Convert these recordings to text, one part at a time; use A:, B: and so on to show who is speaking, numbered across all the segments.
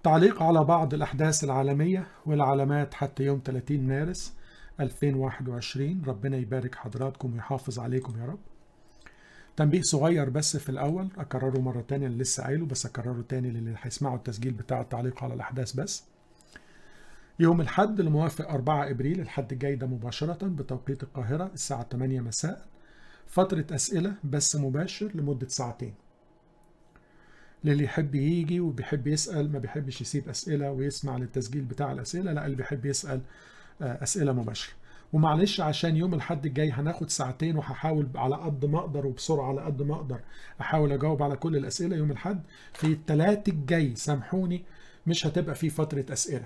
A: تعليق على بعض الأحداث العالمية والعلامات حتى يوم 30 مارس 2021 ربنا يبارك حضراتكم ويحافظ عليكم يا رب تنبيه صغير بس في الأول أكرره مرة تانية اللي لسه قايله بس أكرره تاني للي هيسمعوا التسجيل بتاع التعليق على الأحداث بس يوم الحد الموافق 4 إبريل الحد الجاي ده مباشرة بتوقيت القاهرة الساعة 8 مساء فترة أسئلة بس مباشر لمدة ساعتين للي يحب يجي وبيحب يسأل ما بيحبش يسيب أسئلة ويسمع للتسجيل بتاع الأسئلة لا اللي بيحب يسأل أسئلة مباشرة ومعلش عشان يوم الحد الجاي هناخد ساعتين وهحاول على قد ما اقدر وبسرعه على قد ما اقدر احاول اجاوب على كل الاسئله يوم الحد في الثلاث الجاي سامحوني مش هتبقى في فتره اسئله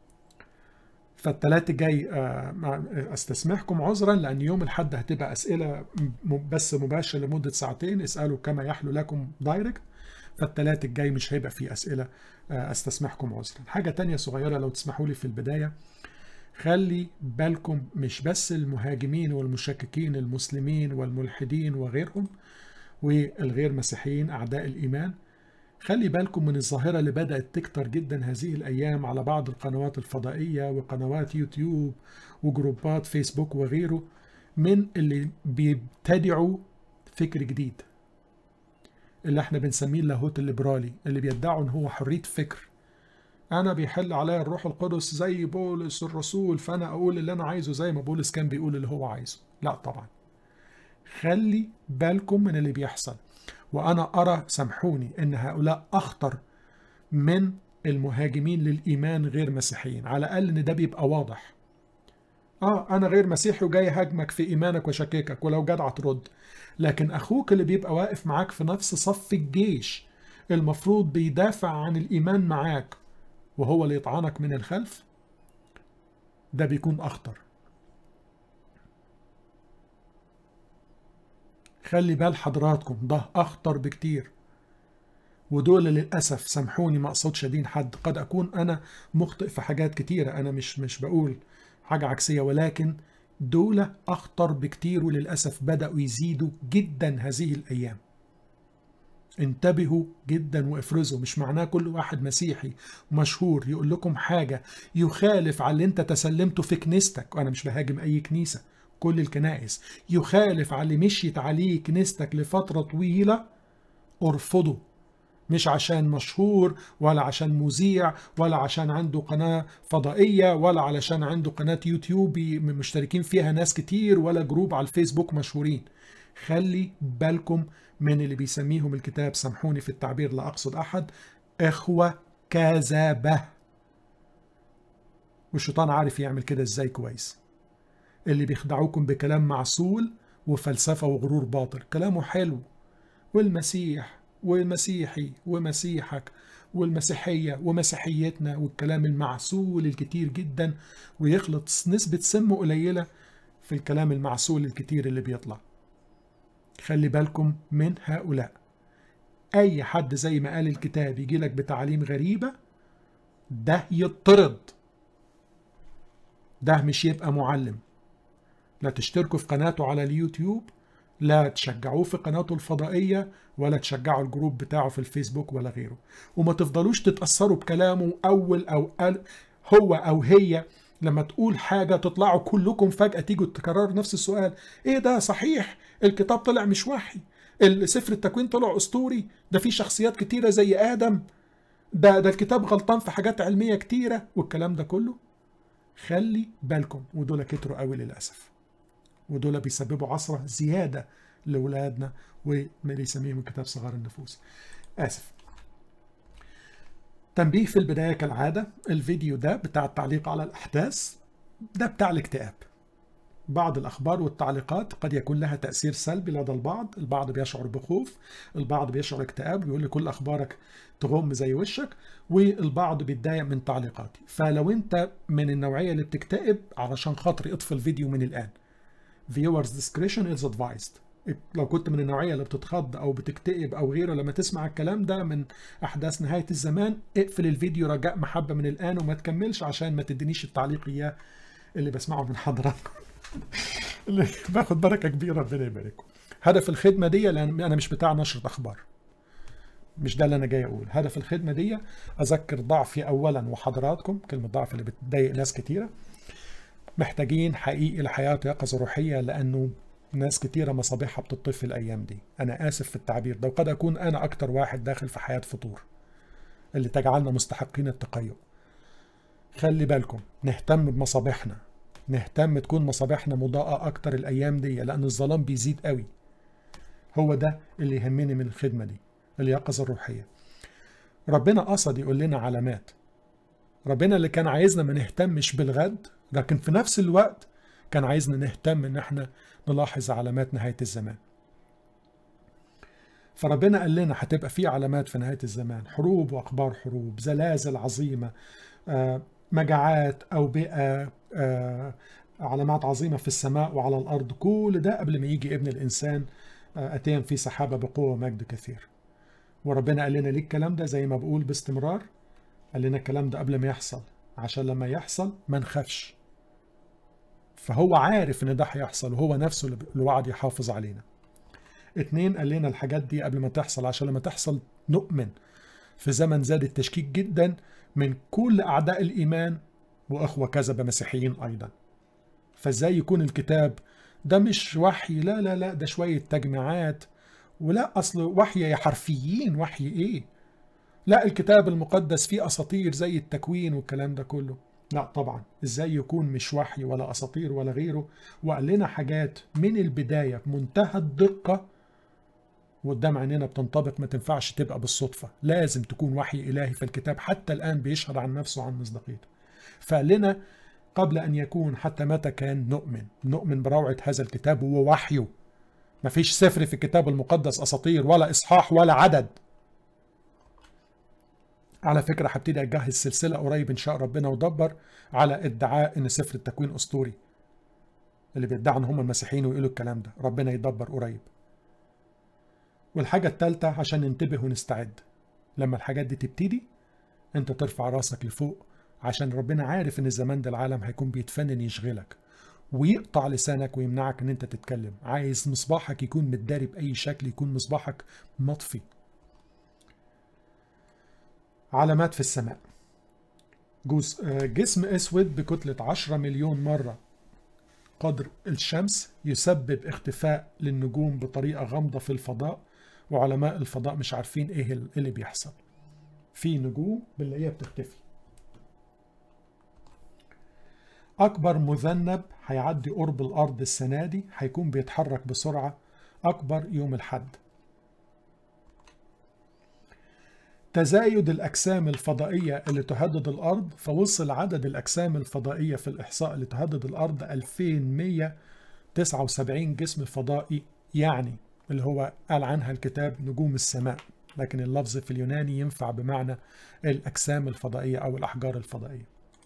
A: فالثلاث الجاي استسمحكم عذرا لان يوم الحد هتبقى اسئله بس مباشره لمده ساعتين اسالوا كما يحلو لكم دايركت فالثلاث الجاي مش هيبقى فيه اسئله استسمحكم عذرا حاجه تانية صغيره لو تسمحوا لي في البدايه خلي بالكم مش بس المهاجمين والمشككين المسلمين والملحدين وغيرهم والغير مسيحيين أعداء الإيمان خلي بالكم من الظاهرة اللي بدأت تكتر جدا هذه الأيام على بعض القنوات الفضائية وقنوات يوتيوب وجروبات فيسبوك وغيره من اللي بيبتدعوا فكر جديد اللي احنا بنسميه اللاهوت الليبرالي اللي بيدعوا ان هو حرية فكر انا بيحل عليا الروح القدس زي بولس الرسول فانا اقول اللي انا عايزه زي ما بولس كان بيقول اللي هو عايزه لا طبعا خلي بالكم من اللي بيحصل وانا ارى سامحوني ان هؤلاء اخطر من المهاجمين للايمان غير مسيحيين على الاقل ان ده بيبقى واضح اه انا غير مسيحي وجاي هاجمك في ايمانك وشككك ولو جدع ترد لكن اخوك اللي بيبقى واقف معاك في نفس صف الجيش المفروض بيدافع عن الايمان معاك وهو اللي يطعنك من الخلف ده بيكون أخطر خلي بال حضراتكم ده أخطر بكتير ودول للأسف سامحوني ما أقصدش أدين حد قد أكون أنا مخطئ في حاجات كتيرة أنا مش مش بقول حاجة عكسية ولكن دول أخطر بكتير وللأسف بدأوا يزيدوا جدا هذه الأيام انتبهوا جدا وافرزوا مش معناه كل واحد مسيحي مشهور يقول لكم حاجة يخالف على اللي انت تسلمته في كنيستك وانا مش بهاجم اي كنيسة كل الكنائس يخالف على اللي مشيت عليه كنيستك لفترة طويلة ارفضه مش عشان مشهور ولا عشان مذيع ولا عشان عنده قناة فضائية ولا علشان عنده قناة يوتيوب مشتركين فيها ناس كتير ولا جروب على الفيسبوك مشهورين خلي بالكم من اللي بيسميهم الكتاب سامحوني في التعبير لا أقصد أحد إخوة كذابة والشيطان عارف يعمل كده إزاي كويس اللي بيخدعوكم بكلام معسول وفلسفة وغرور باطل كلامه حلو والمسيح والمسيحي ومسيحك والمسيحية ومسيحيتنا والكلام المعسول الكتير جدا ويخلط نسبة سم قليلة في الكلام المعسول الكتير اللي بيطلع خلي بالكم من هؤلاء أي حد زي ما قال الكتاب يجي لك بتعاليم غريبة ده يطرد ده مش يبقى معلم لا تشتركوا في قناته على اليوتيوب لا تشجعوه في قناته الفضائية ولا تشجعوا الجروب بتاعه في الفيسبوك ولا غيره وما تفضلوش تتأثروا بكلامه أول أو قال هو أو هي لما تقول حاجة تطلعوا كلكم فجأة تيجوا تكرروا نفس السؤال ايه ده صحيح الكتاب طلع مش وحي سفر التكوين طلع اسطوري ده فيه شخصيات كتيرة زي آدم ده ده الكتاب غلطان في حاجات علمية كتيرة والكلام ده كله خلي بالكم ودول كتروا قوي للأسف ودول بيسببوا عصرة زيادة لأولادنا وما بيسميهم الكتاب صغار النفوس آسف تنبيه في البداية كالعادة الفيديو ده بتاع التعليق على الأحداث ده بتاع الاكتئاب بعض الأخبار والتعليقات قد يكون لها تأثير سلبي لدى البعض البعض بيشعر بخوف البعض بيشعر اكتئاب ويقول لي كل أخبارك تغم زي وشك والبعض بيتضايق من تعليقاتي فلو انت من النوعية اللي بتكتئب علشان خاطري اطفي الفيديو من الآن viewers discretion is advised لو كنت من النوعية اللي بتتخض أو بتكتئب أو غيره لما تسمع الكلام ده من أحداث نهاية الزمان اقفل الفيديو رجاء محبة من الآن وما تكملش عشان ما تدينيش التعليق إياه اللي بسمعه من حضراتكم اللي باخد بركة كبيرة ربنا يبارككم هدف الخدمة دي لأن أنا مش بتاع نشرة أخبار مش ده اللي انا جاي اقول هدف الخدمه دي اذكر ضعفي اولا وحضراتكم كلمه ضعف اللي بتضايق ناس كتيره محتاجين حقيقي لحياه يقظه روحيه لانه ناس كتيره مصابيحها بتطفي الايام دي انا اسف في التعبير ده وقد اكون انا اكتر واحد داخل في حياه فطور اللي تجعلنا مستحقين التقيؤ خلي بالكم نهتم بمصابيحنا نهتم تكون مصابيحنا مضاءة أكتر الأيام دي لأن الظلام بيزيد قوي هو ده اللي يهمني من الخدمة دي اليقظة الروحية ربنا قصد يقول لنا علامات ربنا اللي كان عايزنا ما نهتمش بالغد لكن في نفس الوقت كان عايزنا نهتم ان احنا نلاحظ علامات نهاية الزمان فربنا قال لنا هتبقى في علامات في نهاية الزمان حروب وأخبار حروب زلازل عظيمة مجاعات أوبئة علامات عظيمة في السماء وعلى الأرض كل ده قبل ما يجي ابن الإنسان أتيا في سحابة بقوة ومجد كثير وربنا قال لنا ليه الكلام ده زي ما بقول باستمرار قال لنا الكلام ده قبل ما يحصل عشان لما يحصل ما نخافش فهو عارف ان ده هيحصل وهو نفسه اللي وعد يحافظ علينا اتنين قال لنا الحاجات دي قبل ما تحصل عشان لما تحصل نؤمن في زمن زاد التشكيك جدا من كل أعداء الإيمان وأخوة كذبة مسيحيين أيضا فازاي يكون الكتاب ده مش وحي لا لا لا ده شوية تجميعات ولا أصل وحي يا حرفيين وحي إيه لا الكتاب المقدس فيه أساطير زي التكوين والكلام ده كله لا طبعا ازاي يكون مش وحي ولا أساطير ولا غيره وقال لنا حاجات من البداية بمنتهى الدقة وقدام عينينا بتنطبق ما تنفعش تبقى بالصدفة لازم تكون وحي إلهي في الكتاب حتى الآن بيشهد عن نفسه عن مصداقيته فقال لنا قبل أن يكون حتى متى كان نؤمن نؤمن بروعة هذا الكتاب ووحيه مفيش سفر في الكتاب المقدس أساطير ولا إصحاح ولا عدد على فكرة هبتدي أجهز سلسلة قريب إن شاء ربنا ودبر على ادعاء إن سفر التكوين أسطوري اللي بيدعوا إن هم المسيحيين ويقولوا الكلام ده ربنا يدبر قريب والحاجة التالتة عشان ننتبه ونستعد لما الحاجات دي تبتدي انت ترفع راسك لفوق عشان ربنا عارف ان الزمان ده العالم هيكون بيتفنن يشغلك ويقطع لسانك ويمنعك ان انت تتكلم عايز مصباحك يكون متداري بأي شكل يكون مصباحك مطفي علامات في السماء جسم اسود بكتلة 10 مليون مرة قدر الشمس يسبب اختفاء للنجوم بطريقة غامضة في الفضاء وعلماء الفضاء مش عارفين ايه اللي بيحصل في نجوم بنلاقيها بتختفي أكبر مذنب هيعدي قرب الأرض السنة دي هيكون بيتحرك بسرعة أكبر يوم الحد تزايد الأجسام الفضائية اللي تهدد الأرض فوصل عدد الأجسام الفضائية في الإحصاء اللي تهدد الأرض 2179 جسم فضائي يعني اللي هو قال عنها الكتاب نجوم السماء لكن اللفظ في اليوناني ينفع بمعنى الأجسام الفضائية أو الأحجار الفضائية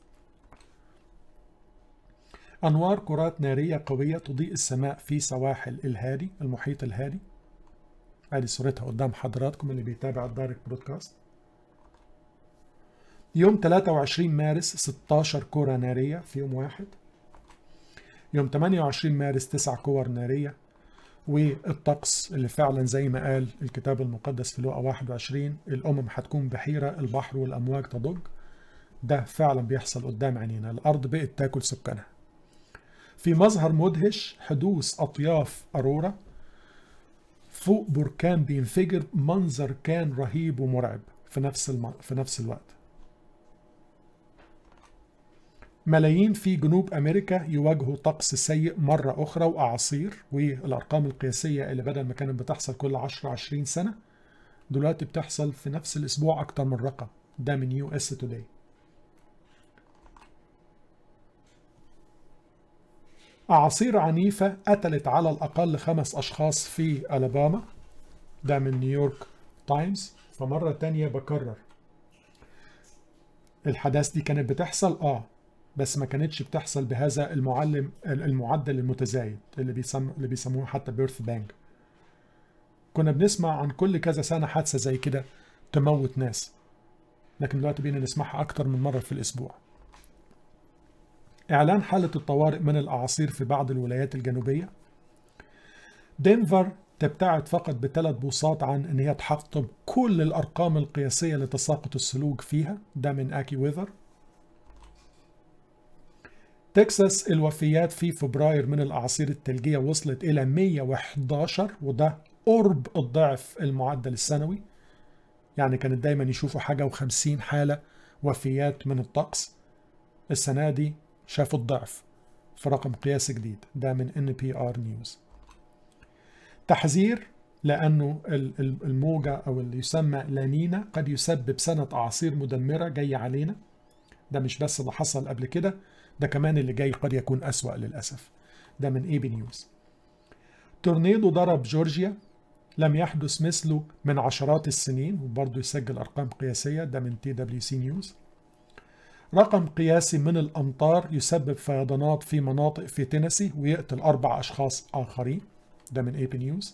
A: أنوار كرات نارية قوية تضيء السماء في سواحل الهادي المحيط الهادي ادي صورتها قدام حضراتكم اللي بيتابع الدايركت برودكاست يوم 23 مارس 16 كرة نارية في يوم واحد يوم 28 مارس 9 كور نارية والطقس اللي فعلا زي ما قال الكتاب المقدس في لوقا 21 الأمم هتكون بحيرة البحر والأمواج تضج ده فعلا بيحصل قدام عينينا الأرض بقت تاكل سكانها في مظهر مدهش حدوث أطياف أرورا فوق بركان بينفجر منظر كان رهيب ومرعب في نفس الم... في نفس الوقت ملايين في جنوب امريكا يواجهوا طقس سيء مره اخرى واعاصير والارقام القياسيه اللي بدل ما كانت بتحصل كل 10 20 سنه دلوقتي بتحصل في نفس الاسبوع اكتر من رقم ده من يو اس توداي أعاصير عنيفة قتلت على الأقل خمس أشخاص في ألاباما ده من نيويورك تايمز فمرة تانية بكرر الحدث دي كانت بتحصل آه بس ما كانتش بتحصل بهذا المعلم المعدل المتزايد اللي بيسم اللي بيسموه حتى بيرث بانج كنا بنسمع عن كل كذا سنة حادثة زي كده تموت ناس لكن دلوقتي بقينا نسمعها أكتر من مرة في الأسبوع إعلان حالة الطوارئ من الأعاصير في بعض الولايات الجنوبية دنفر تبتعد فقط بثلاث بوصات عن ان هي تحطم كل الارقام القياسيه لتساقط السلوك فيها ده من اكي ويذر تكساس الوفيات في فبراير من الاعاصير الثلجيه وصلت الى 111 وده قرب الضعف المعدل السنوي يعني كانت دايما يشوفوا حاجه و50 حاله وفيات من الطقس السنه دي شافوا الضعف في رقم قياسي جديد ده من ان بي ار نيوز تحذير لأنه الموجة أو اللي يسمى لانينا قد يسبب سنة أعاصير مدمرة جاية علينا ده مش بس اللي حصل قبل كده ده كمان اللي جاي قد يكون أسوأ للأسف ده من اي بي نيوز تورنيدو ضرب جورجيا لم يحدث مثله من عشرات السنين وبرضه يسجل أرقام قياسية ده من تي دبليو سي نيوز رقم قياسي من الأمطار يسبب فيضانات في مناطق في تينيسي ويقتل أربع أشخاص آخرين ده من اي بي نيوز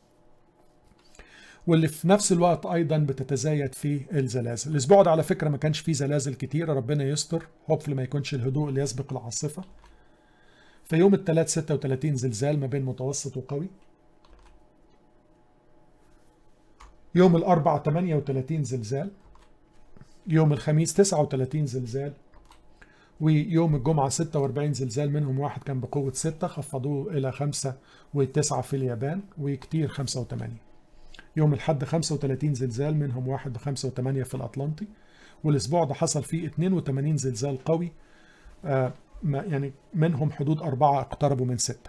A: واللي في نفس الوقت ايضا بتتزايد فيه الزلازل الاسبوع ده على فكره ما كانش فيه زلازل كتيره ربنا يستر هوبفلي ما يكونش الهدوء اللي يسبق العاصفه في يوم الثلاث 36 زلزال ما بين متوسط وقوي يوم الاربع 38 زلزال يوم الخميس 39 زلزال ويوم الجمعة 46 زلزال منهم واحد كان بقوة 6 خفضوه إلى 5 و9 في اليابان وكتير 5 و8 يوم الحد 35 زلزال منهم واحد ب 5 و8 في الأطلنطي والأسبوع ده حصل فيه 82 زلزال قوي آه يعني منهم حدود أربعة اقتربوا من ستة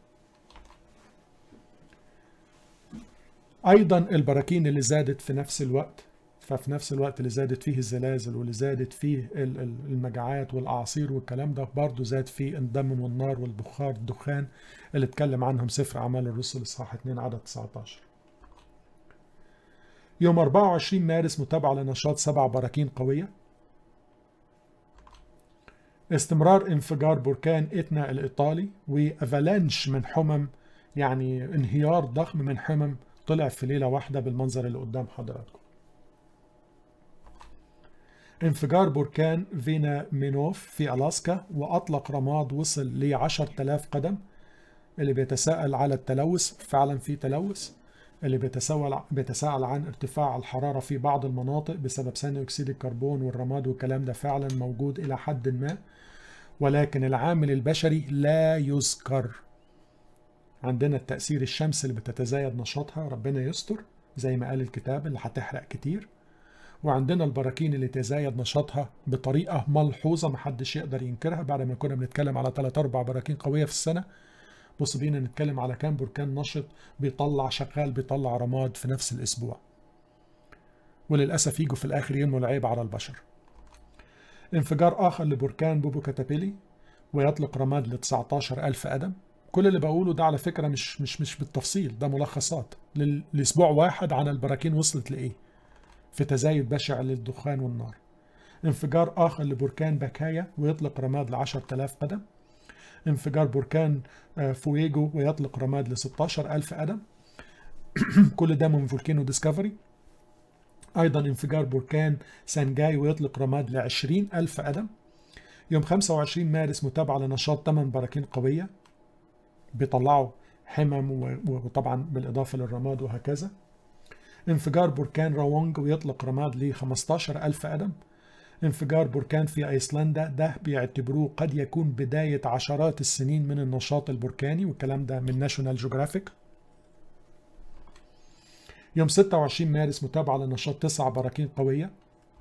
A: أيضا البراكين اللي زادت في نفس الوقت ففي نفس الوقت اللي زادت فيه الزلازل واللي زادت فيه المجاعات والأعاصير والكلام ده برضه زاد فيه الدم والنار والبخار الدخان اللي اتكلم عنهم سفر أعمال الرسل إصحاح 2 عدد 19 يوم 24 مارس متابعة لنشاط سبع براكين قوية استمرار انفجار بركان إتنا الإيطالي وأفالانش من حمم يعني انهيار ضخم من حمم طلع في ليلة واحدة بالمنظر اللي قدام حضراتكم انفجار بركان فينا مينوف في ألاسكا وأطلق رماد وصل ل 10000 قدم اللي بيتساءل على التلوث فعلا في تلوث اللي بيتساءل بيتساءل عن ارتفاع الحرارة في بعض المناطق بسبب ثاني أكسيد الكربون والرماد والكلام ده فعلا موجود إلى حد ما ولكن العامل البشري لا يذكر عندنا التأثير الشمس اللي بتتزايد نشاطها ربنا يستر زي ما قال الكتاب اللي هتحرق كتير وعندنا البراكين اللي تزايد نشاطها بطريقة ملحوظة محدش يقدر ينكرها بعد ما كنا بنتكلم على 3 4 براكين قوية في السنة بص بينا نتكلم على كام بركان نشط بيطلع شغال بيطلع رماد في نفس الأسبوع وللأسف يجوا في الآخر يرموا العيب على البشر انفجار آخر لبركان بوبو كاتابيلي ويطلق رماد ل 19 ألف قدم كل اللي بقوله ده على فكرة مش مش مش بالتفصيل ده ملخصات لأسبوع واحد عن البراكين وصلت لإيه في تزايد بشع للدخان والنار انفجار آخر لبركان باكايا ويطلق رماد ل 10000 قدم انفجار بركان فويجو ويطلق رماد ل 16000 قدم كل ده من فولكانو ديسكفري أيضا انفجار بركان سانجاي ويطلق رماد ل 20000 قدم يوم 25 مارس متابعة لنشاط 8 براكين قوية بيطلعوا حمم وطبعا بالإضافة للرماد وهكذا انفجار بركان راونج ويطلق رماد ل 15000 قدم انفجار بركان في ايسلندا ده بيعتبروه قد يكون بداية عشرات السنين من النشاط البركاني والكلام ده من ناشونال جيوغرافيك يوم 26 مارس متابعة لنشاط تسع براكين قوية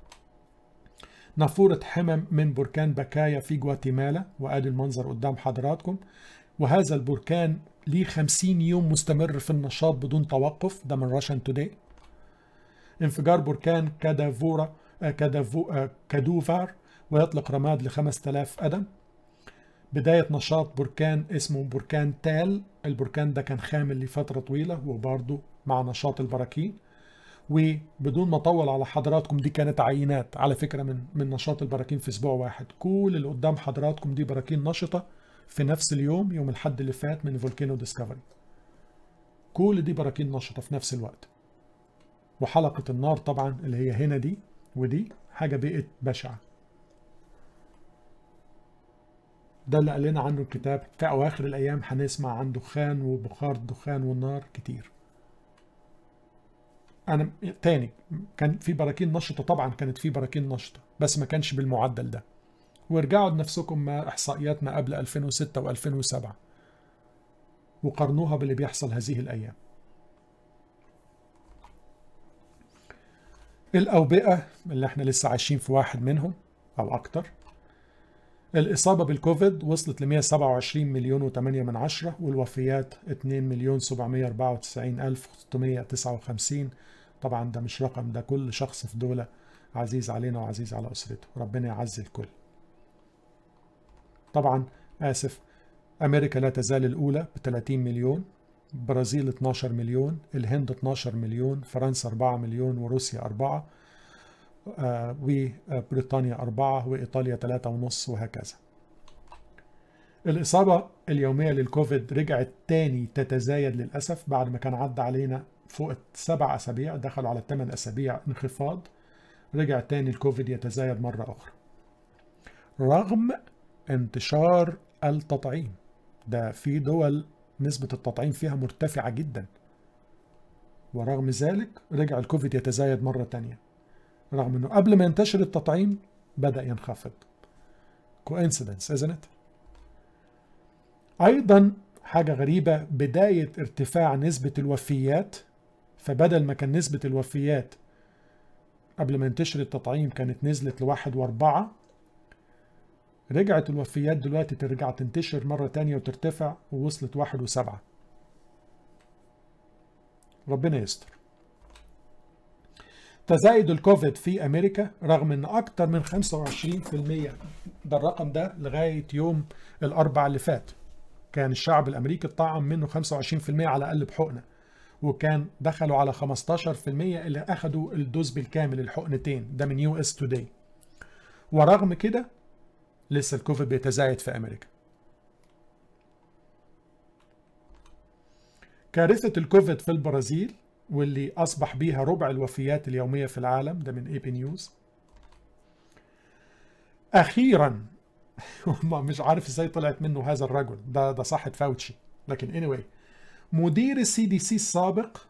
A: نافورة حمم من بركان بكايا في جواتيمالا وادي المنظر قدام حضراتكم وهذا البركان ليه 50 يوم مستمر في النشاط بدون توقف ده من راشن توداي انفجار بركان كادافورا كادافو كادوفار ويطلق رماد ل 5000 قدم بداية نشاط بركان اسمه بركان تال البركان ده كان خامل لفترة طويلة وبرضه مع نشاط البراكين وبدون ما اطول على حضراتكم دي كانت عينات على فكرة من من نشاط البراكين في اسبوع واحد كل اللي قدام حضراتكم دي براكين نشطة في نفس اليوم يوم الحد اللي فات من فولكانو ديسكفري كل دي براكين نشطة في نفس الوقت وحلقة النار طبعا اللي هي هنا دي ودي حاجة بقت بشعة ده اللي قال لنا عنه الكتاب في أواخر الأيام هنسمع عن دخان وبخار الدخان والنار كتير انا تاني كان في براكين نشطه طبعا كانت في براكين نشطه بس ما كانش بالمعدل ده وارجعوا لنفسكم مع احصائياتنا قبل 2006 و2007 وقارنوها باللي بيحصل هذه الايام الأوبئة اللي احنا لسه عايشين في واحد منهم أو أكتر الإصابة بالكوفيد وصلت ل 127 مليون و8 من عشرة والوفيات 2 مليون 794 ألف 659 طبعا ده مش رقم ده كل شخص في دولة عزيز علينا وعزيز على أسرته ربنا يعزي الكل طبعا آسف أمريكا لا تزال الأولى ب 30 مليون البرازيل 12 مليون الهند 12 مليون فرنسا 4 مليون وروسيا 4 آه وبريطانيا 4 وإيطاليا 3 ونص وهكذا الإصابة اليومية للكوفيد رجعت تاني تتزايد للأسف بعد ما كان عدى علينا فوق السبع أسابيع دخلوا على الثمان أسابيع انخفاض رجع تاني الكوفيد يتزايد مرة أخرى رغم انتشار التطعيم ده في دول نسبة التطعيم فيها مرتفعة جدا ورغم ذلك رجع الكوفيد يتزايد مرة تانية رغم انه قبل ما ينتشر التطعيم بدأ ينخفض coincidence isn't it ايضا حاجة غريبة بداية ارتفاع نسبة الوفيات فبدل ما كان نسبة الوفيات قبل ما ينتشر التطعيم كانت نزلت لواحد واربعة رجعت الوفيات دلوقتي ترجع تنتشر مرة تانية وترتفع ووصلت واحد وسبعة ربنا يستر تزايد الكوفيد في أمريكا رغم أن أكثر من 25% ده الرقم ده لغاية يوم الأربع اللي فات كان الشعب الأمريكي اتطعم منه 25% على الأقل بحقنة وكان دخلوا على 15% اللي أخدوا الدوز بالكامل الحقنتين ده من يو اس توداي ورغم كده لسه الكوفيد بيتزايد في امريكا كارثة الكوفيد في البرازيل واللي أصبح بيها ربع الوفيات اليومية في العالم ده من اي بي نيوز أخيرا مش عارف ازاي طلعت منه هذا الرجل ده ده صحة فاوتشي لكن anyway مدير السي دي سي السابق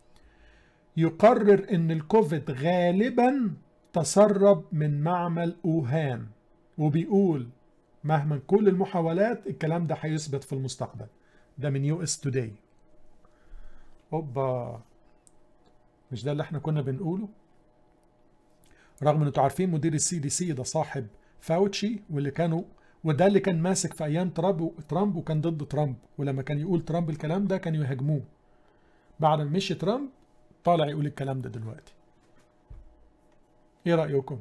A: يقرر ان الكوفيد غالبا تسرب من معمل اوهان وبيقول مهما كل المحاولات الكلام ده هيثبت في المستقبل ده من يو اس توداي اوبا مش ده اللي احنا كنا بنقوله رغم ان انتوا عارفين مدير السي دي سي ده صاحب فاوتشي واللي كانوا وده اللي كان ماسك في ايام ترامب ترامب وكان ضد ترامب ولما كان يقول ترامب الكلام ده كانوا يهاجموه بعد ما مشي ترامب طالع يقول الكلام ده دلوقتي ايه رايكم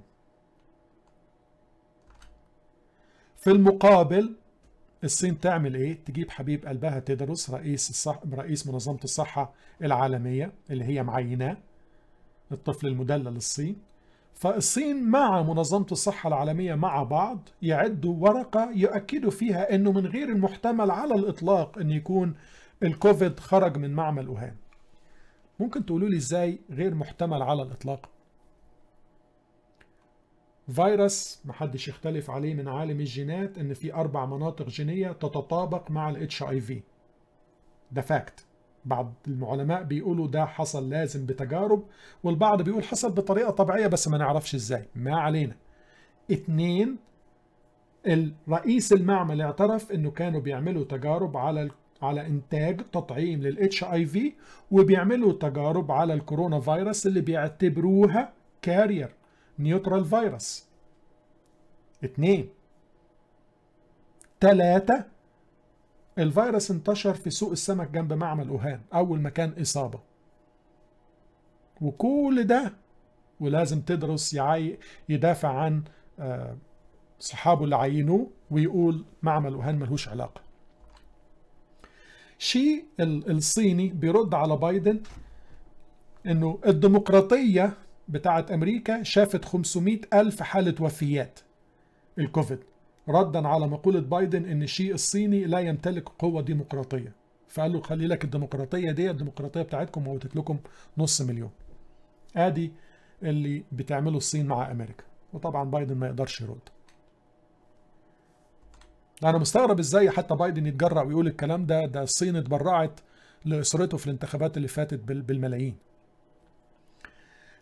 A: في المقابل الصين تعمل ايه تجيب حبيب قلبها تدرس رئيس الصح... رئيس منظمه الصحه العالميه اللي هي معيناه الطفل المدلل الصين فالصين مع منظمة الصحة العالمية مع بعض يعدوا ورقة يؤكدوا فيها أنه من غير المحتمل على الإطلاق أن يكون الكوفيد خرج من معمل وهان ممكن تقولوا لي إزاي غير محتمل على الإطلاق فيروس محدش يختلف عليه من عالم الجينات ان في اربع مناطق جينيه تتطابق مع الاتش اي في ده فاكت بعض العلماء بيقولوا ده حصل لازم بتجارب والبعض بيقول حصل بطريقه طبيعيه بس ما نعرفش ازاي ما علينا اتنين الرئيس المعمل اعترف انه كانوا بيعملوا تجارب على على انتاج تطعيم للاتش اي في وبيعملوا تجارب على الكورونا فيروس اللي بيعتبروها كارير نيوترال فيروس اتنين تلاتة الفيروس انتشر في سوق السمك جنب معمل أوهان أول مكان إصابة وكل ده ولازم تدرس يعي يدافع عن صحابه اللي عينوه ويقول معمل أوهان ملهوش علاقة شي الصيني بيرد على بايدن انه الديمقراطية بتاعت أمريكا شافت 500 ألف حالة وفيات الكوفيد ردا على مقولة بايدن إن الشيء الصيني لا يمتلك قوة ديمقراطية فقال له خلي لك الديمقراطية دي الديمقراطية بتاعتكم موتت لكم نص مليون آدي اللي بتعمله الصين مع أمريكا وطبعا بايدن ما يقدرش يرد أنا مستغرب إزاي حتى بايدن يتجرأ ويقول الكلام ده ده الصين اتبرعت لأسرته في الانتخابات اللي فاتت بالملايين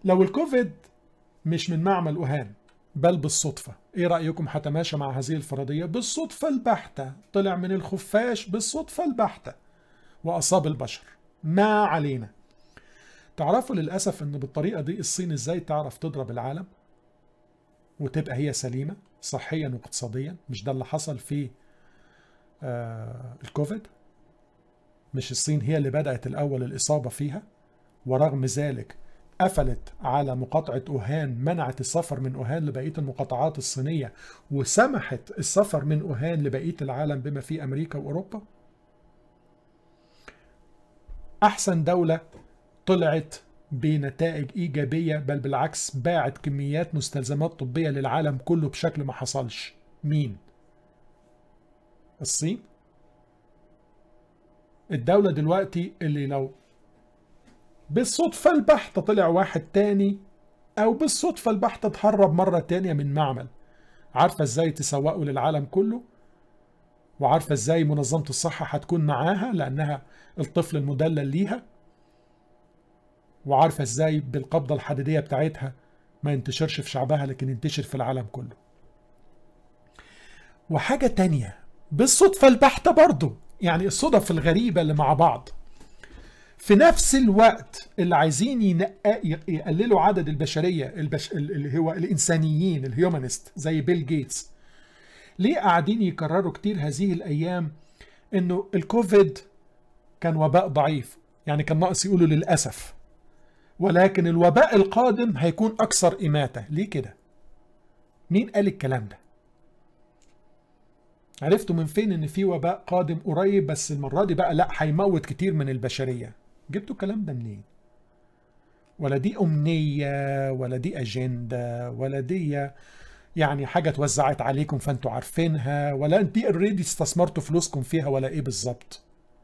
A: لو الكوفيد مش من معمل وهان بل بالصدفة ايه رأيكم هتماشى مع هذه الفرضية بالصدفة البحتة طلع من الخفاش بالصدفة البحتة وأصاب البشر ما علينا تعرفوا للأسف ان بالطريقة دي الصين ازاي تعرف تضرب العالم وتبقى هي سليمة صحيا واقتصاديا مش ده اللي حصل في آه الكوفيد مش الصين هي اللي بدأت الأول الإصابة فيها ورغم ذلك قفلت على مقاطعة أوهان منعت السفر من أوهان لبقية المقاطعات الصينية وسمحت السفر من أوهان لبقية العالم بما فيه أمريكا وأوروبا أحسن دولة طلعت بنتائج إيجابية بل بالعكس باعت كميات مستلزمات طبية للعالم كله بشكل ما حصلش مين؟ الصين الدولة دلوقتي اللي لو بالصدفة البحتة طلع واحد تاني أو بالصدفة البحتة اتهرب مرة تانية من معمل عارفة ازاي تسوقه للعالم كله وعارفة ازاي منظمة الصحة هتكون معاها لأنها الطفل المدلل ليها وعارفة ازاي بالقبضة الحديدية بتاعتها ما ينتشرش في شعبها لكن ينتشر في العالم كله وحاجة تانية بالصدفة البحتة برضو يعني الصدف الغريبة اللي مع بعض في نفس الوقت اللي عايزين ينقى يقللوا عدد البشرية البش... اللي هو الإنسانيين الهيومانست زي بيل جيتس ليه قاعدين يكرروا كتير هذه الأيام إنه الكوفيد كان وباء ضعيف يعني كان ناقص يقولوا للأسف ولكن الوباء القادم هيكون أكثر إماتة ليه كده؟ مين قال الكلام ده؟ عرفتوا من فين ان في وباء قادم قريب بس المره دي بقى لا هيموت كتير من البشريه جبتوا الكلام ده منين ولا دي امنيه ولا دي اجنده ولا دي يعني حاجه اتوزعت عليكم فانتوا عارفينها ولا انت اوريدي استثمرتوا فلوسكم فيها ولا ايه بالظبط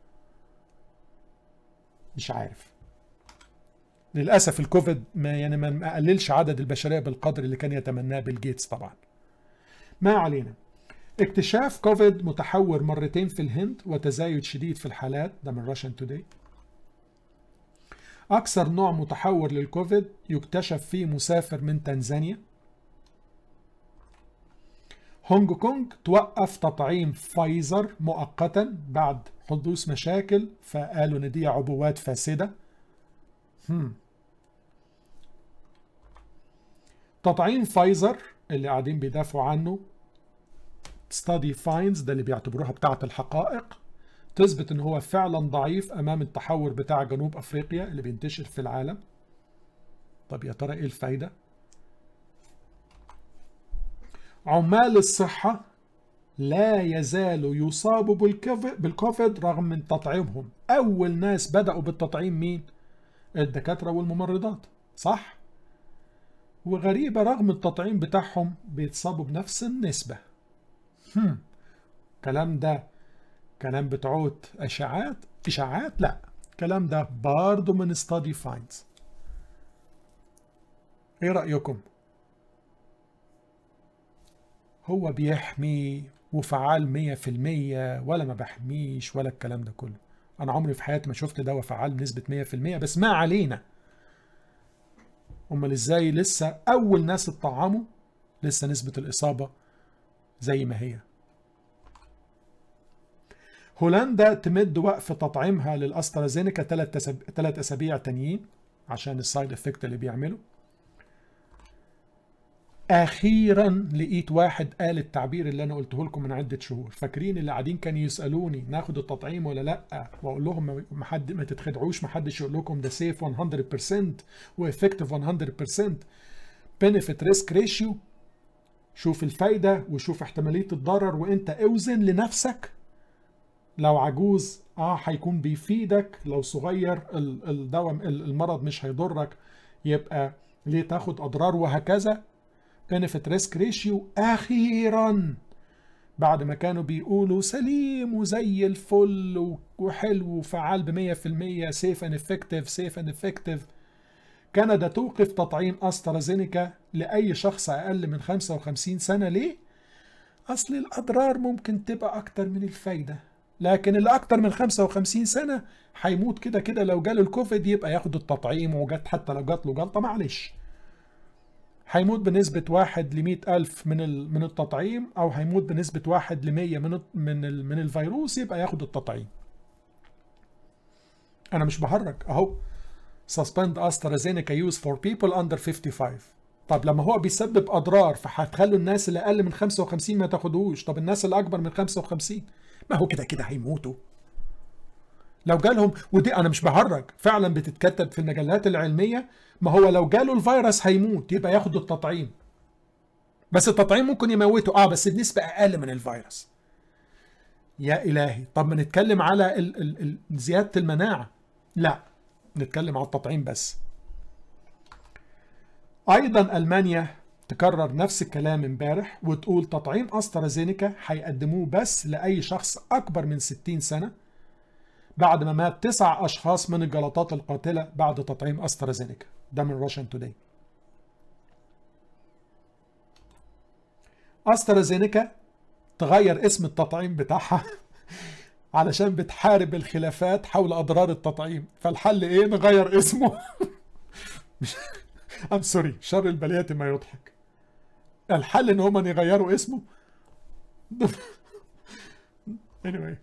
A: مش عارف للاسف الكوفيد ما يعني ما قللش عدد البشريه بالقدر اللي كان يتمناه بيل جيتس طبعا ما علينا اكتشاف كوفيد متحور مرتين في الهند وتزايد شديد في الحالات ده من راشن توداي أكثر نوع متحور للكوفيد يكتشف فيه مسافر من تنزانيا هونج كونج توقف تطعيم فايزر مؤقتا بعد حدوث مشاكل فقالوا ان دي عبوات فاسده هم. تطعيم فايزر اللي قاعدين بيدافعوا عنه ستادي فاينز ده اللي بيعتبروها بتاعة الحقائق تثبت ان هو فعلا ضعيف امام التحور بتاع جنوب افريقيا اللي بينتشر في العالم طب يا ترى ايه الفايدة عمال الصحة لا يزالوا يصابوا بالكوفيد رغم من تطعيمهم اول ناس بدأوا بالتطعيم مين الدكاترة والممرضات صح وغريبة رغم التطعيم بتاعهم بيتصابوا بنفس النسبة هم. الكلام ده كلام بتعود اشاعات اشاعات لا الكلام ده برضه من ستادي فايندز ايه رايكم هو بيحمي وفعال مية في المية ولا ما بحميش ولا الكلام ده كله انا عمري في حياتي ما شفت دواء فعال بنسبة مية في المية بس ما علينا امال ازاي لسه اول ناس اتطعموا لسه نسبة الاصابة زي ما هي هولندا تمد وقف تطعيمها للاسترازينيكا ثلاث أسابيع ثلاث اسابيع تانيين عشان السايد افكت اللي بيعمله اخيرا لقيت واحد قال التعبير اللي انا قلته لكم من عده شهور فاكرين اللي قاعدين كانوا يسالوني ناخد التطعيم ولا لا واقول لهم ما حد ما تتخدعوش ما حدش يقول لكم ده سيف 100% وافكتيف 100% بنفيت ريسك ريشيو شوف الفايده وشوف احتماليه الضرر وانت اوزن لنفسك لو عجوز اه هيكون بيفيدك لو صغير الدواء المرض مش هيضرك يبقى ليه تاخد اضرار وهكذا benefit risk ratio اخيرا بعد ما كانوا بيقولوا سليم وزي الفل وحلو وفعال ب 100% سيف ان افكتيف سيف ان افكتيف كندا توقف تطعيم استرازينيكا لاي شخص اقل من 55 سنه ليه؟ اصل الاضرار ممكن تبقى اكتر من الفايده لكن اللي اكتر من 55 سنه هيموت كده كده لو جاله الكوفيد يبقى ياخد التطعيم وجات حتى لو جات له جلطه معلش هيموت بنسبة واحد لمئة ألف من من التطعيم أو هيموت بنسبة واحد لمية من من من الفيروس يبقى ياخد التطعيم. أنا مش بهرج أهو suspend AstraZeneca use for people under 55 طب لما هو بيسبب أضرار فهتخلوا الناس اللي أقل من 55 ما تاخدوش طب الناس اللي أكبر من 55 ما هو كده كده هيموتوا لو جالهم ودي انا مش بهرج فعلا بتتكتب في المجلات العلميه ما هو لو جاله الفيروس هيموت يبقى ياخد التطعيم بس التطعيم ممكن يموته اه بس بنسبه اقل من الفيروس يا الهي طب ما نتكلم على ال ال ال زياده المناعه لا نتكلم على التطعيم بس ايضا المانيا تكرر نفس الكلام امبارح وتقول تطعيم استرازينيكا هيقدموه بس لاي شخص اكبر من 60 سنه بعد ما مات تسع أشخاص من الجلطات القاتلة بعد تطعيم أسترازينيكا ده من روشن توداي أسترازينيكا تغير اسم التطعيم بتاعها علشان بتحارب الخلافات حول أضرار التطعيم فالحل إيه نغير اسمه أم سوري شر البليات ما يضحك الحل إن هما يغيروا اسمه anyway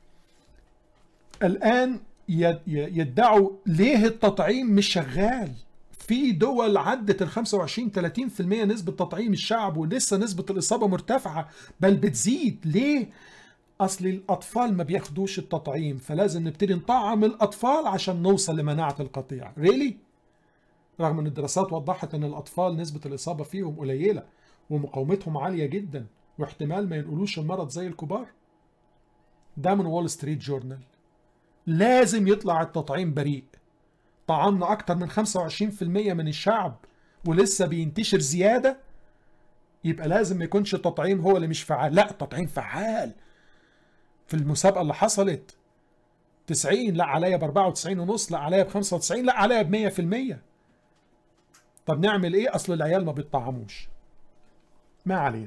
A: الآن يدعوا ليه التطعيم مش شغال في دول عدت ال 25 30% نسبة تطعيم الشعب ولسه نسبة الإصابة مرتفعة بل بتزيد ليه؟ أصل الأطفال ما بياخدوش التطعيم فلازم نبتدي نطعم الأطفال عشان نوصل لمناعة القطيع ريلي؟ رغم أن الدراسات وضحت أن الأطفال نسبة الإصابة فيهم قليلة ومقاومتهم عالية جدا واحتمال ما ينقلوش المرض زي الكبار ده من وول ستريت جورنال لازم يطلع التطعيم بريء طعمنا أكتر من 25% من الشعب ولسه بينتشر زيادة يبقى لازم ما يكونش التطعيم هو اللي مش فعال لا التطعيم فعال في المسابقة اللي حصلت 90 لا عليا ب 94 ونص لا عليا ب 95 لا عليا ب 100% طب نعمل ايه اصل العيال ما بيطعموش ما علينا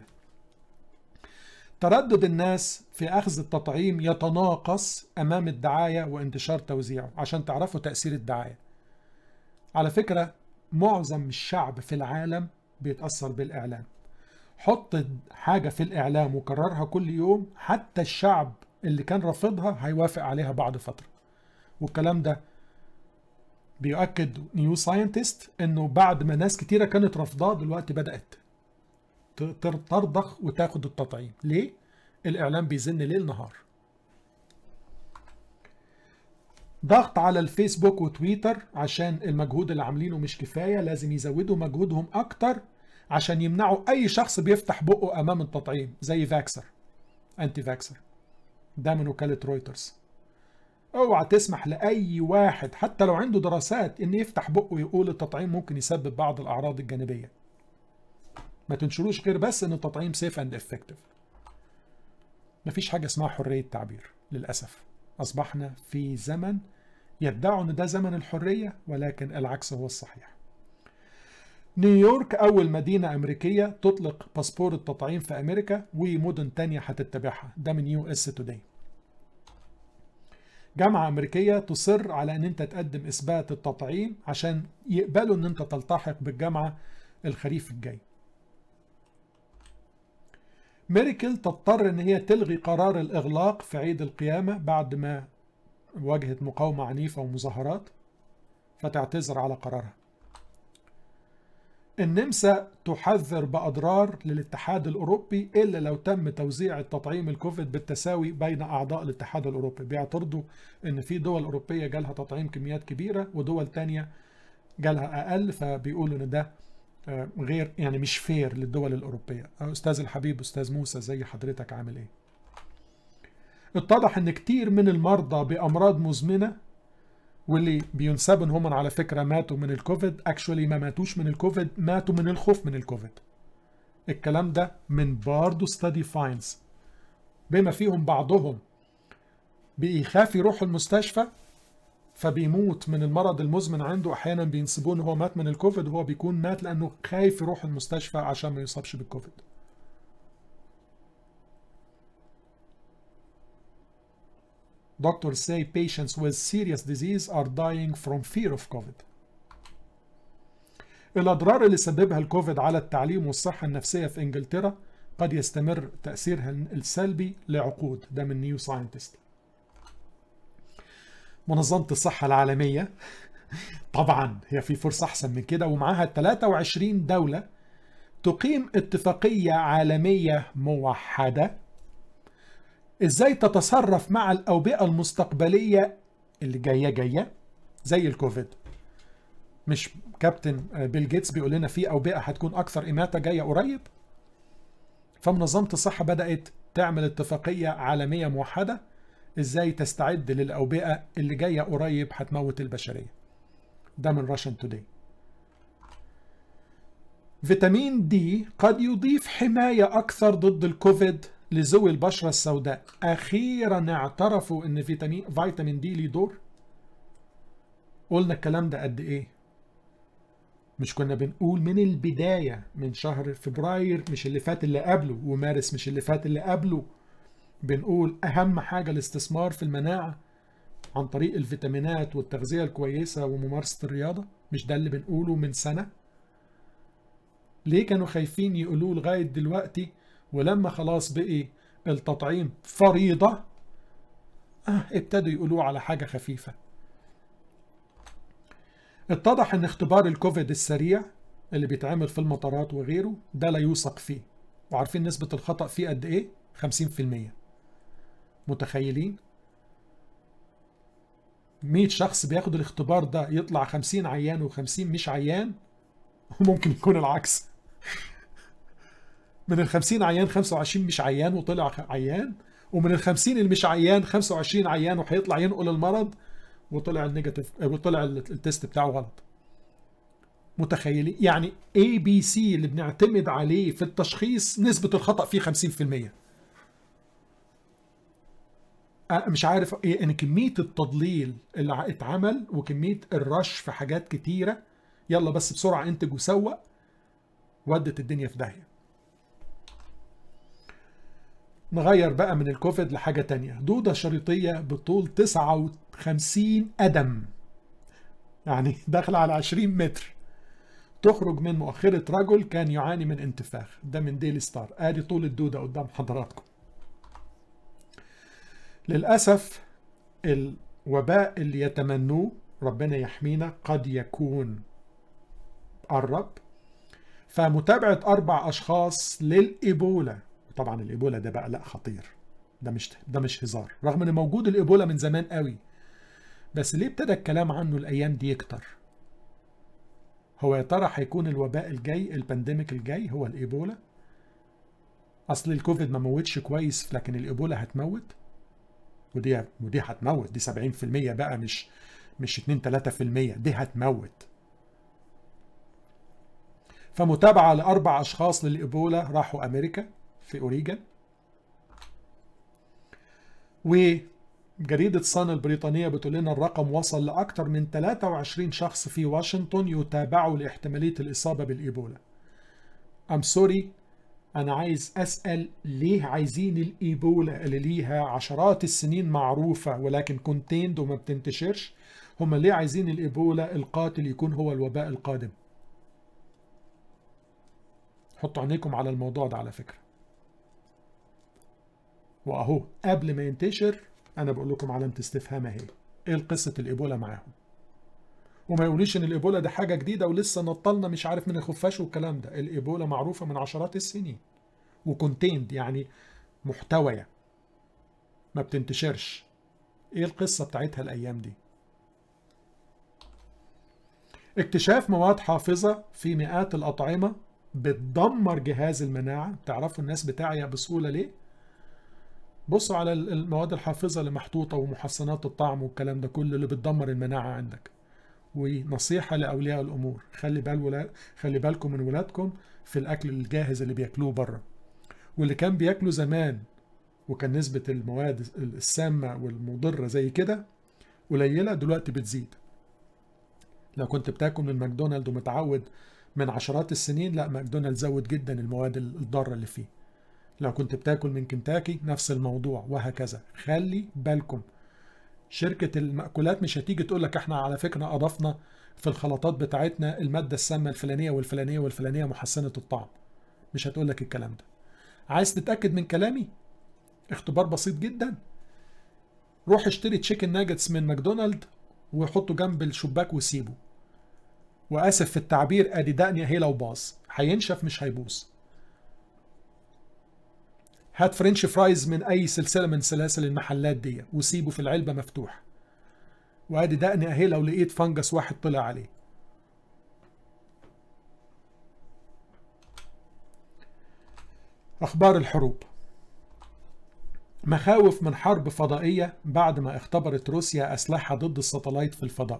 A: تردد الناس في أخذ التطعيم يتناقص أمام الدعاية وانتشار توزيعه عشان تعرفوا تأثير الدعاية على فكرة معظم الشعب في العالم بيتأثر بالإعلام حط حاجة في الإعلام وكررها كل يوم حتى الشعب اللي كان رافضها هيوافق عليها بعد فترة والكلام ده بيؤكد نيو ساينتست انه بعد ما ناس كتيرة كانت رافضاه دلوقتي بدأت ترضخ وتاخد التطعيم ليه؟ الإعلام بيزن ليل نهار ضغط على الفيسبوك وتويتر عشان المجهود اللي عاملينه مش كفاية لازم يزودوا مجهودهم أكتر عشان يمنعوا أي شخص بيفتح بقه أمام التطعيم زي فاكسر أنتي فاكسر ده من وكالة رويترز اوعى تسمح لأي واحد حتى لو عنده دراسات إن يفتح بقه ويقول التطعيم ممكن يسبب بعض الأعراض الجانبية ما تنشروش غير بس ان التطعيم سيف اند افكتيف مفيش حاجه اسمها حريه تعبير للاسف اصبحنا في زمن يدعوا ان ده زمن الحريه ولكن العكس هو الصحيح نيويورك أول مدينة أمريكية تطلق باسبور التطعيم في أمريكا ومدن تانية هتتبعها ده من يو اس توداي جامعة أمريكية تصر على أن أنت تقدم إثبات التطعيم عشان يقبلوا أن أنت تلتحق بالجامعة الخريف الجاي ميركل تضطر ان هي تلغي قرار الاغلاق في عيد القيامه بعد ما واجهت مقاومه عنيفه ومظاهرات فتعتذر على قرارها النمسا تحذر باضرار للاتحاد الاوروبي الا لو تم توزيع التطعيم الكوفيد بالتساوي بين اعضاء الاتحاد الاوروبي بيعترضوا ان في دول اوروبيه جالها تطعيم كميات كبيره ودول تانية جالها اقل فبيقولوا ان ده غير يعني مش فير للدول الأوروبية أستاذ الحبيب أستاذ موسى زي حضرتك عامل إيه اتضح ان كتير من المرضى بأمراض مزمنة واللي بينسب ان هم على فكرة ماتوا من الكوفيد اكشولي ما ماتوش من الكوفيد ماتوا من الخوف من الكوفيد الكلام ده من باردو ستادي فاينز بما فيهم بعضهم بيخاف يروح المستشفى فبيموت من المرض المزمن عنده احيانا بينسبوه ان هو مات من الكوفيد وهو بيكون مات لانه خايف يروح المستشفى عشان ما يصابش بالكوفيد Doctors say patients with serious disease are dying from fear of COVID. الأضرار اللي سببها الكوفيد على التعليم والصحة النفسية في إنجلترا قد يستمر تأثيرها السلبي لعقود ده من نيو ساينتست منظمة الصحة العالمية طبعا هي في فرصة أحسن من كده ومعاها 23 دولة تقيم اتفاقية عالمية موحدة ازاي تتصرف مع الأوبئة المستقبلية اللي جاية جاية زي الكوفيد مش كابتن بيل جيتس بيقول لنا في أوبئة هتكون أكثر إماتة جاية قريب فمنظمة الصحة بدأت تعمل اتفاقية عالمية موحدة ازاي تستعد للأوبئة اللي جاية قريب هتموت البشرية ده من راشن توداي فيتامين دي قد يضيف حماية أكثر ضد الكوفيد لذوي البشرة السوداء أخيرا اعترفوا أن فيتامين فيتامين دي ليه دور قلنا الكلام ده قد إيه مش كنا بنقول من البداية من شهر فبراير مش اللي فات اللي قبله ومارس مش اللي فات اللي قبله بنقول أهم حاجة الاستثمار في المناعة عن طريق الفيتامينات والتغذية الكويسة وممارسة الرياضة مش ده اللي بنقوله من سنة ليه كانوا خايفين يقولوه لغاية دلوقتي ولما خلاص بقي التطعيم فريضة آه ابتدوا يقولوه على حاجة خفيفة اتضح ان اختبار الكوفيد السريع اللي بيتعمل في المطارات وغيره ده لا يوثق فيه وعارفين نسبة الخطأ فيه قد ايه 50% متخيلين 100 شخص بياخد الاختبار ده يطلع 50 عيان و50 مش عيان وممكن يكون العكس من ال 50 عيان 25 مش عيان وطلع عيان ومن ال 50 اللي مش عيان 25 عيان وهيطلع ينقل المرض وطلع النيجاتيف وطلع التيست بتاعه غلط متخيلين يعني اي بي سي اللي بنعتمد عليه في التشخيص نسبة الخطأ فيه 50% مش عارف ايه ان كميه التضليل اللي اتعمل وكميه الرش في حاجات كتيره يلا بس بسرعه انتج وسوق ودت الدنيا في داهيه نغير بقى من الكوفيد لحاجه تانية دوده شريطيه بطول 59 قدم يعني داخله على 20 متر تخرج من مؤخرة رجل كان يعاني من انتفاخ ده من ديلي ستار ادي طول الدودة قدام حضراتكم للأسف الوباء اللي يتمنوه ربنا يحمينا قد يكون قرب فمتابعة أربع أشخاص للإيبولا طبعا الإيبولا ده بقى لا خطير ده مش ده مش هزار رغم ان موجود الإيبولا من زمان قوي بس ليه ابتدى الكلام عنه الأيام دي يكتر هو يا ترى هيكون الوباء الجاي البانديميك الجاي هو الإيبولا أصل الكوفيد ما موتش كويس لكن الإيبولا هتموت ودي ودي هتموت دي 70% بقى مش مش 2 3% دي هتموت فمتابعة لأربع أشخاص للإيبولا راحوا أمريكا في أوريجن وجريدة صن البريطانية بتقول لنا الرقم وصل لأكثر من 23 شخص في واشنطن يتابعوا لاحتمالية الإصابة بالإيبولا I'm sorry أنا عايز أسأل ليه عايزين الإيبولا اللي ليها عشرات السنين معروفة ولكن كونتيند وما بتنتشرش هم ليه عايزين الإيبولا القاتل يكون هو الوباء القادم حطوا عينيكم على الموضوع ده على فكرة وأهو قبل ما ينتشر أنا بقول لكم علامة استفهام أهي إيه قصة الإيبولا معاهم وما يقوليش ان الايبولا ده حاجه جديده ولسه نطلنا مش عارف من الخفاش والكلام ده الايبولا معروفه من عشرات السنين وكونتيند يعني محتويه ما بتنتشرش ايه القصه بتاعتها الايام دي اكتشاف مواد حافظه في مئات الاطعمه بتدمر جهاز المناعه تعرفوا الناس بتاعية بسهوله ليه بصوا على المواد الحافظه اللي محطوطه ومحسنات الطعم والكلام ده كله اللي بتدمر المناعه عندك ونصيحة لأولياء الأمور خلي بال ولا... خلي بالكم من ولادكم في الأكل الجاهز اللي بياكلوه بره واللي كان بياكله زمان وكان نسبة المواد السامة والمضرة زي كده قليلة دلوقتي بتزيد لو كنت بتاكل من ماكدونالد ومتعود من عشرات السنين لا ماكدونالد زود جدا المواد الضارة اللي فيه لو كنت بتاكل من كنتاكي نفس الموضوع وهكذا خلي بالكم شركة المأكولات مش هتيجي تقول لك احنا على فكرة أضفنا في الخلطات بتاعتنا المادة السامة الفلانية والفلانية والفلانية محسنة الطعم مش هتقول لك الكلام ده عايز تتأكد من كلامي اختبار بسيط جدا روح اشتري تشيكن ناجتس من ماكدونالد وحطه جنب الشباك وسيبه واسف في التعبير ادي دقني اهي لو باظ هينشف مش هيبوظ هات فرنش فرايز من اي سلسله من سلاسل المحلات دي وسيبه في العلبه مفتوح وادي دقني اهي لو لقيت فنجس واحد طلع عليه اخبار الحروب مخاوف من حرب فضائيه بعد ما اختبرت روسيا اسلحه ضد الساتلايت في الفضاء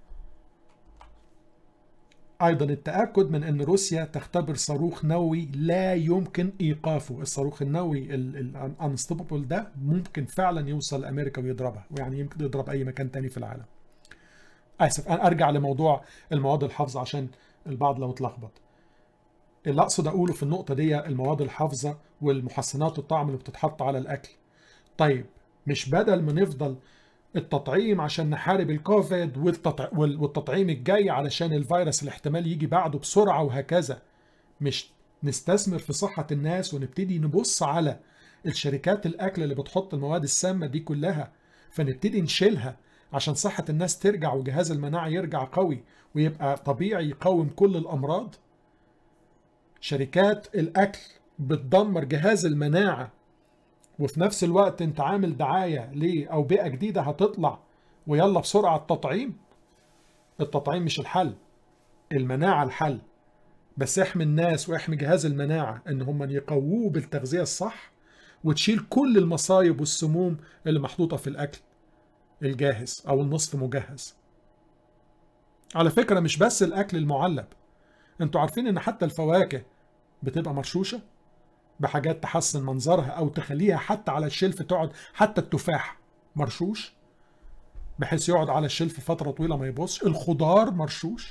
A: ايضا التاكد من ان روسيا تختبر صاروخ نووي لا يمكن ايقافه الصاروخ النووي الانستوبل ده ممكن فعلا يوصل لامريكا ويضربها ويعني يمكن يضرب اي مكان تاني في العالم اسف انا ارجع لموضوع المواد الحافظه عشان البعض لو اتلخبط اللي اقصد اقوله في النقطه دي المواد الحافظه والمحسنات الطعم اللي بتتحط على الاكل طيب مش بدل ما نفضل التطعيم عشان نحارب الكوفيد والتطع... والتطعيم الجاي علشان الفيروس الاحتمال يجي بعده بسرعة وهكذا مش نستثمر في صحة الناس ونبتدي نبص على الشركات الأكل اللي بتحط المواد السامة دي كلها فنبتدي نشيلها عشان صحة الناس ترجع وجهاز المناعة يرجع قوي ويبقى طبيعي يقاوم كل الأمراض شركات الأكل بتدمر جهاز المناعة وفي نفس الوقت انت عامل دعاية لأوبئة جديدة هتطلع ويلا بسرعة التطعيم التطعيم مش الحل المناعة الحل بس احمي الناس واحمي جهاز المناعة ان هم يقووه بالتغذية الصح وتشيل كل المصايب والسموم اللي محطوطة في الأكل الجاهز أو النصف مجهز على فكرة مش بس الأكل المعلب انتوا عارفين ان حتى الفواكه بتبقى مرشوشه بحاجات تحسن منظرها او تخليها حتى على الشلف تقعد حتى التفاح مرشوش بحيث يقعد على الشلف فتره طويله ما يبصش الخضار مرشوش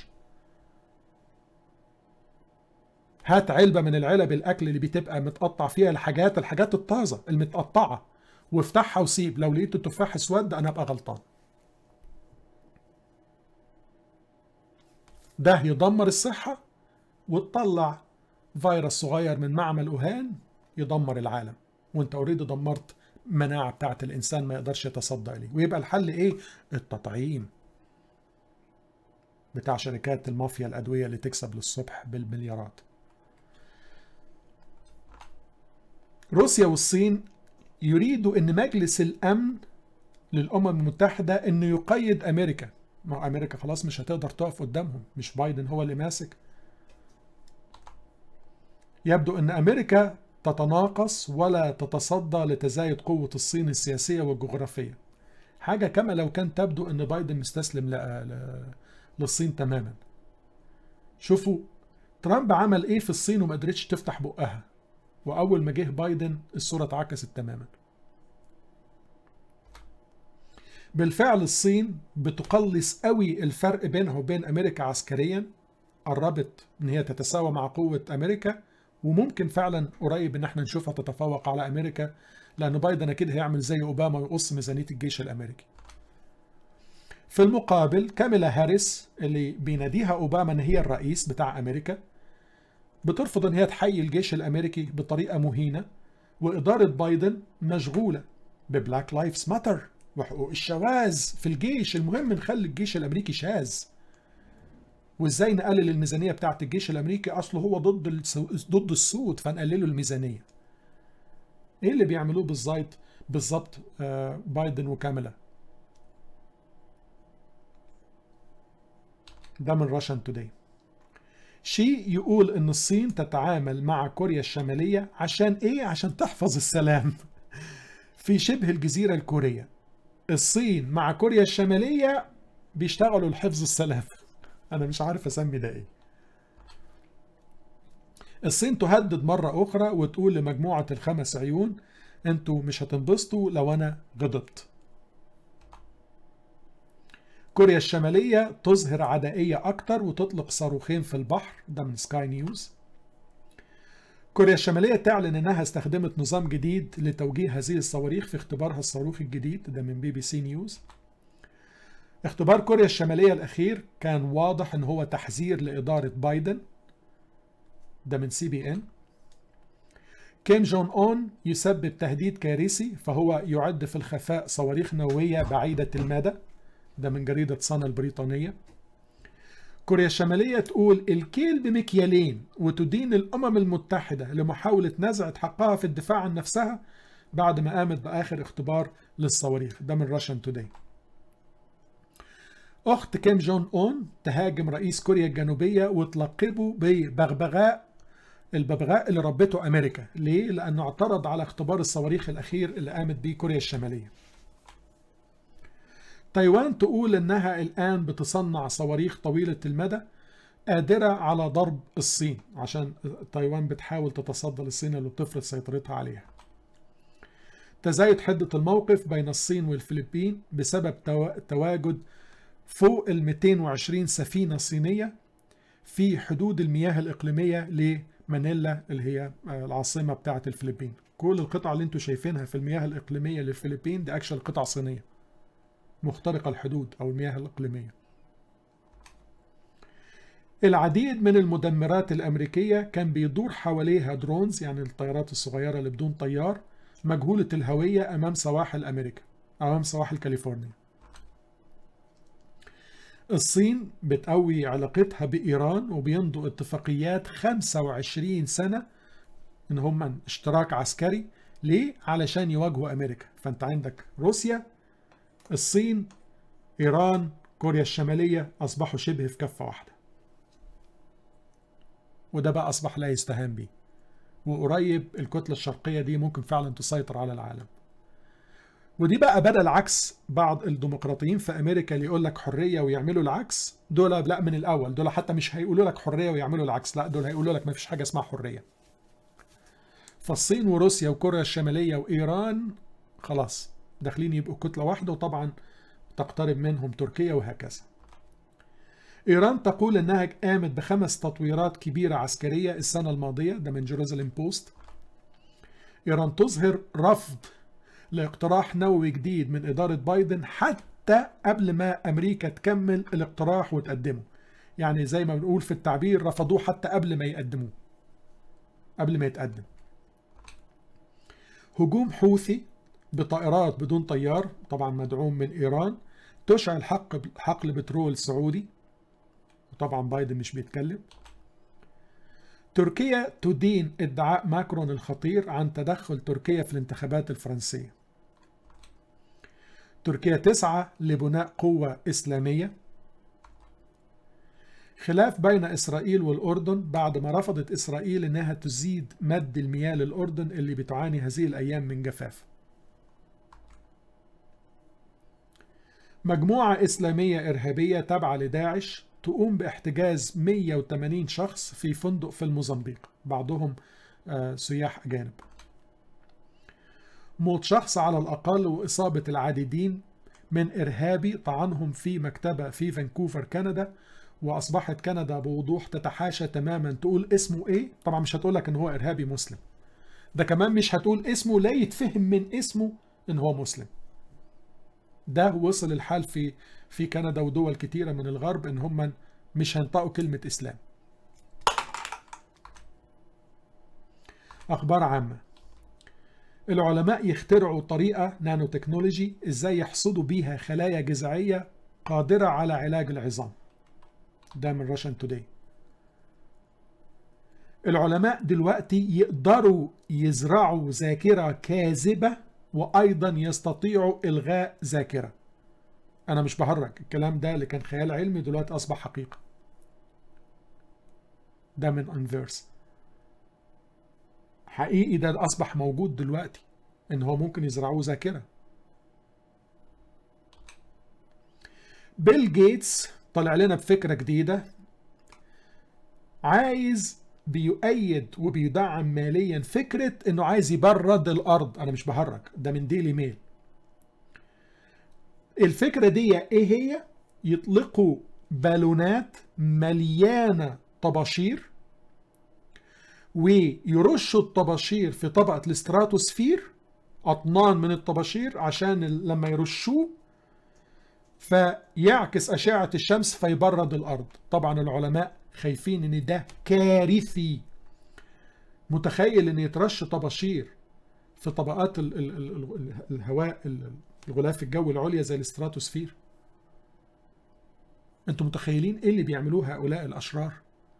A: هات علبه من العلب الاكل اللي بتبقى متقطع فيها الحاجات الحاجات الطازه المتقطعه وافتحها وسيب لو لقيت التفاح اسود انا ابقى غلطان ده يدمر الصحه وتطلع فيروس صغير من معمل اوهان يدمر العالم وانت اوريدي دمرت مناعة بتاعت الانسان ما يقدرش يتصدى اليه ويبقى الحل ايه التطعيم بتاع شركات المافيا الادوية اللي تكسب للصبح بالمليارات روسيا والصين يريدوا ان مجلس الامن للامم المتحدة انه يقيد امريكا ما هو امريكا خلاص مش هتقدر تقف قدامهم مش بايدن هو اللي ماسك يبدو أن أمريكا تتناقص ولا تتصدى لتزايد قوة الصين السياسية والجغرافية حاجة كما لو كان تبدو أن بايدن مستسلم للصين تماما شوفوا ترامب عمل إيه في الصين وما قدرتش تفتح بقها وأول ما جه بايدن الصورة اتعكست تماما بالفعل الصين بتقلص قوي الفرق بينها وبين أمريكا عسكريا قربت ان هي تتساوى مع قوة امريكا وممكن فعلا قريب ان احنا نشوفها تتفوق على امريكا لان بايدن اكيد هيعمل زي اوباما ويقص ميزانيه الجيش الامريكي. في المقابل كاميلا هاريس اللي بيناديها اوباما ان هي الرئيس بتاع امريكا بترفض ان هي تحيي الجيش الامريكي بطريقه مهينه واداره بايدن مشغوله ببلاك لايفز ماتر وحقوق الشواذ في الجيش المهم نخلي الجيش الامريكي شاذ وازاي نقلل الميزانيه بتاعه الجيش الامريكي اصله هو ضد ضد السود فنقلله الميزانيه ايه اللي بيعملوه بالظبط بالظبط آه بايدن وكاميلا ده من راشن توداي شي يقول ان الصين تتعامل مع كوريا الشماليه عشان ايه عشان تحفظ السلام في شبه الجزيره الكوريه الصين مع كوريا الشماليه بيشتغلوا لحفظ السلام انا مش عارف اسمي ده ايه الصين تهدد مرة أخرى وتقول لمجموعة الخمس عيون أنتوا مش هتنبسطوا لو أنا غضبت كوريا الشمالية تظهر عدائية أكتر وتطلق صاروخين في البحر ده من سكاي نيوز كوريا الشمالية تعلن أنها استخدمت نظام جديد لتوجيه هذه الصواريخ في اختبارها الصاروخ الجديد ده من بي بي سي نيوز اختبار كوريا الشمالية الأخير كان واضح أن هو تحذير لإدارة بايدن ده من سي بي إن كيم جون أون يسبب تهديد كارثي فهو يعد في الخفاء صواريخ نووية بعيدة المدى ده من جريدة صنا البريطانية كوريا الشمالية تقول الكيل بمكيالين وتدين الأمم المتحدة لمحاولة نزع حقها في الدفاع عن نفسها بعد ما قامت بآخر اختبار للصواريخ ده من راشن توداي أخت كيم جون أون تهاجم رئيس كوريا الجنوبية وتلقبه ببغبغاء الببغاء اللي ربته أمريكا ليه؟ لأنه اعترض على اختبار الصواريخ الأخير اللي قامت بيه كوريا الشمالية تايوان تقول انها الان بتصنع صواريخ طويله المدى قادره على ضرب الصين عشان تايوان بتحاول تتصدى للصين اللي بتفرض سيطرتها عليها. تزايد حده الموقف بين الصين والفلبين بسبب تواجد فوق ال 220 سفينه صينيه في حدود المياه الاقليميه لمانيلا اللي هي العاصمه بتاعه الفلبين. كل القطع اللي انتم شايفينها في المياه الاقليميه للفلبين دي اكشن قطع صينيه. مخترق الحدود أو المياه الإقليمية العديد من المدمرات الأمريكية كان بيدور حواليها درونز يعني الطيارات الصغيرة اللي بدون طيار مجهولة الهوية أمام سواحل أمريكا أمام سواحل كاليفورنيا الصين بتقوي علاقتها بإيران وبيمضوا اتفاقيات 25 سنة إن هم اشتراك عسكري ليه؟ علشان يواجهوا أمريكا فأنت عندك روسيا الصين إيران كوريا الشمالية أصبحوا شبه في كفة واحدة وده بقى أصبح لا يستهان به وقريب الكتلة الشرقية دي ممكن فعلا تسيطر على العالم ودي بقى بدل عكس بعض الديمقراطيين في امريكا اللي يقول لك حريه ويعملوا العكس دول لا من الاول دول حتى مش هيقولوا لك حريه ويعملوا العكس لا دول هيقولوا لك ما فيش حاجه اسمها حريه فالصين وروسيا وكوريا الشماليه وايران خلاص داخلين يبقوا كتلة واحدة وطبعا تقترب منهم تركيا وهكذا إيران تقول أنها قامت بخمس تطويرات كبيرة عسكرية السنة الماضية ده من جيروزاليم بوست إيران تظهر رفض لاقتراح نووي جديد من إدارة بايدن حتى قبل ما أمريكا تكمل الاقتراح وتقدمه يعني زي ما بنقول في التعبير رفضوه حتى قبل ما يقدموه قبل ما يتقدم هجوم حوثي بطائرات بدون طيار طبعا مدعوم من ايران تشعل حقل حقل بترول سعودي وطبعا بايدن مش بيتكلم تركيا تدين ادعاء ماكرون الخطير عن تدخل تركيا في الانتخابات الفرنسية تركيا تسعى لبناء قوة إسلامية خلاف بين إسرائيل والأردن بعد ما رفضت إسرائيل أنها تزيد مد المياه للأردن اللي بتعاني هذه الأيام من جفاف مجموعة إسلامية إرهابية تابعة لداعش تقوم باحتجاز 180 شخص في فندق في الموزمبيق بعضهم سياح أجانب موت شخص على الأقل وإصابة العديدين من إرهابي طعنهم في مكتبة في فانكوفر كندا وأصبحت كندا بوضوح تتحاشى تماما تقول اسمه إيه طبعا مش هتقول لك إن هو إرهابي مسلم ده كمان مش هتقول اسمه لا يتفهم من اسمه إن هو مسلم ده وصل الحال في في كندا ودول كتيره من الغرب ان هم مش هينطقوا كلمه اسلام. اخبار عامه العلماء يخترعوا طريقه نانو تكنولوجي ازاي يحصدوا بيها خلايا جذعيه قادره على علاج العظام. ده من راشن توداي. العلماء دلوقتي يقدروا يزرعوا ذاكره كاذبه وايضا يستطيعوا الغاء ذاكره انا مش بهرج الكلام ده اللي كان خيال علمي دلوقتي اصبح حقيقه ده من انفيرس حقيقي ده اصبح موجود دلوقتي ان هو ممكن يزرعوه ذاكره بيل جيتس طلع لنا بفكره جديده عايز بيؤيد وبيدعم ماليا فكرة انه عايز يبرد الارض انا مش بهرج ده من ديلي ميل الفكرة دي ايه هي يطلقوا بالونات مليانة طباشير ويرشوا الطباشير في طبقة الاستراتوسفير أطنان من الطباشير عشان لما يرشوه فيعكس أشعة الشمس فيبرد الأرض طبعا العلماء خايفين ان ده كارثي متخيل ان يترش طباشير في طبقات ال ال ال الهواء الغلاف الجوي العليا زي الاستراتوسفير انتم متخيلين ايه اللي بيعملوه هؤلاء الاشرار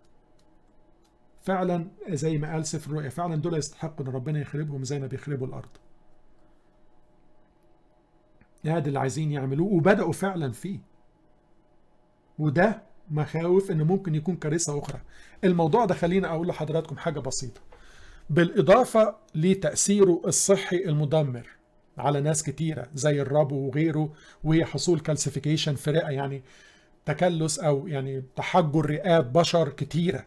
A: فعلا زي ما قال سفر الرؤيا فعلا دول يستحقوا ان ربنا يخربهم زي ما بيخربوا الارض هذا اللي عايزين يعملوه وبداوا فعلا فيه وده مخاوف ان ممكن يكون كارثه اخرى الموضوع ده خليني اقول لحضراتكم حاجه بسيطه بالاضافه لتاثيره الصحي المدمر على ناس كتيره زي الربو وغيره وحصول كالسيفيكيشن في رئه يعني تكلس او يعني تحجر رئات بشر كتيره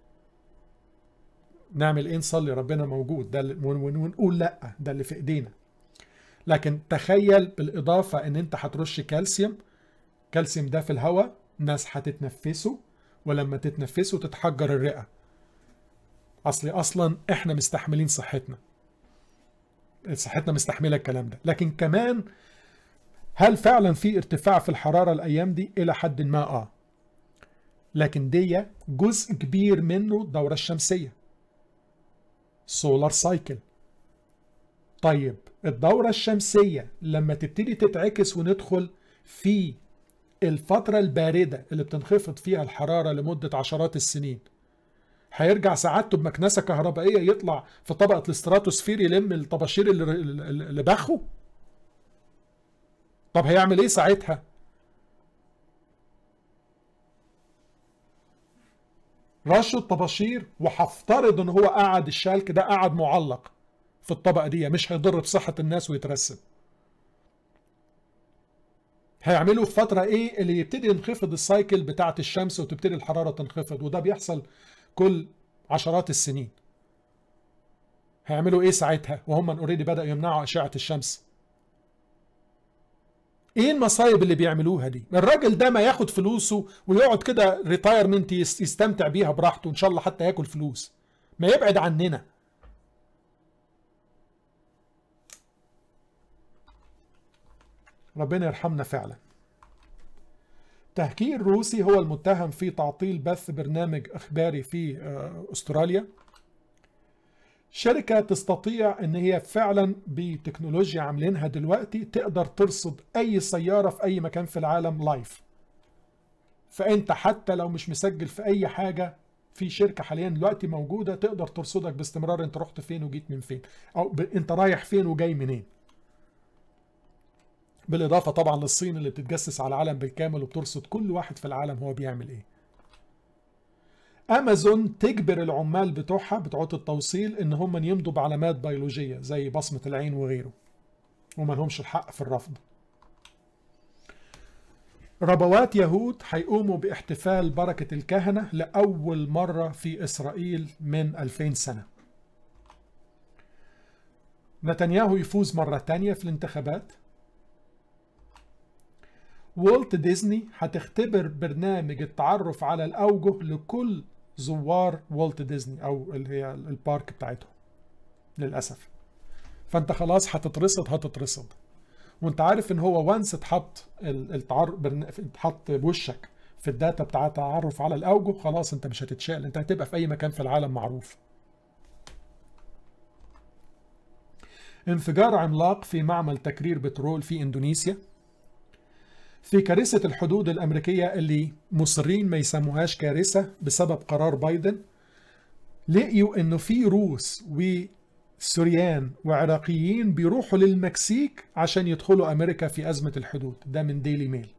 A: نعمل ايه نصلي ربنا موجود ده ونقول لا ده اللي في ايدينا لكن تخيل بالاضافه ان انت هترش كالسيوم كالسيوم ده في الهواء ناس هتتنفسه ولما تتنفسه تتحجر الرئه اصلي اصلا احنا مستحملين صحتنا صحتنا مستحمله الكلام ده لكن كمان هل فعلا في ارتفاع في الحراره الايام دي الى حد ما اه لكن دي جزء كبير منه الدوره الشمسيه سولار سايكل طيب الدورة الشمسية لما تبتدي تتعكس وندخل في الفترة الباردة اللي بتنخفض فيها الحرارة لمدة عشرات السنين هيرجع سعادته بمكنسة كهربائية يطلع في طبقة الاستراتوسفير يلم الطباشير اللي, اللي بخه طب هيعمل ايه ساعتها رشوا الطباشير وهفترض ان هو قعد الشالك ده قعد معلق في الطبقة دي مش هيضر بصحة الناس ويترسب هيعملوا في فترة ايه اللي يبتدي ينخفض السايكل بتاعة الشمس وتبتدي الحرارة تنخفض وده بيحصل كل عشرات السنين هيعملوا ايه ساعتها وهم اوريدي بدأوا يمنعوا أشعة الشمس ايه المصايب اللي بيعملوها دي الراجل ده ما ياخد فلوسه ويقعد كده ريتايرمنت يستمتع بيها براحته ان شاء الله حتى ياكل فلوس ما يبعد عننا ربنا يرحمنا فعلا تهكير روسي هو المتهم في تعطيل بث برنامج اخباري في استراليا شركة تستطيع ان هي فعلا بتكنولوجيا عاملينها دلوقتي تقدر ترصد اي سيارة في اي مكان في العالم لايف فانت حتى لو مش مسجل في اي حاجة في شركة حاليا دلوقتي موجودة تقدر ترصدك باستمرار انت رحت فين وجيت من فين او ب... انت رايح فين وجاي منين بالاضافة طبعا للصين اللي بتتجسس على العالم بالكامل وبترصد كل واحد في العالم هو بيعمل ايه امازون تجبر العمال بتوعها بتوع التوصيل ان هم يمضوا بعلامات بيولوجيه زي بصمه العين وغيره وما لهمش الحق في الرفض ربوات يهود هيقوموا باحتفال بركة الكهنة لأول مرة في إسرائيل من 2000 سنة نتنياهو يفوز مرة تانية في الانتخابات والت ديزني هتختبر برنامج التعرف على الأوجه لكل زوار والت ديزني او اللي هي البارك بتاعتهم للاسف فانت خلاص هتترصد هتترصد وانت عارف ان هو وانس اتحط التعرف اتحط بوشك في الداتا بتاع التعرف على الاوجه خلاص انت مش هتتشال انت هتبقى في اي مكان في العالم معروف انفجار عملاق في معمل تكرير بترول في اندونيسيا في كارثة الحدود الأمريكية اللي مصرين ما يسموهاش كارثة بسبب قرار بايدن لقيوا إنه في روس وسوريان وعراقيين بيروحوا للمكسيك عشان يدخلوا أمريكا في أزمة الحدود ده من ديلي ميل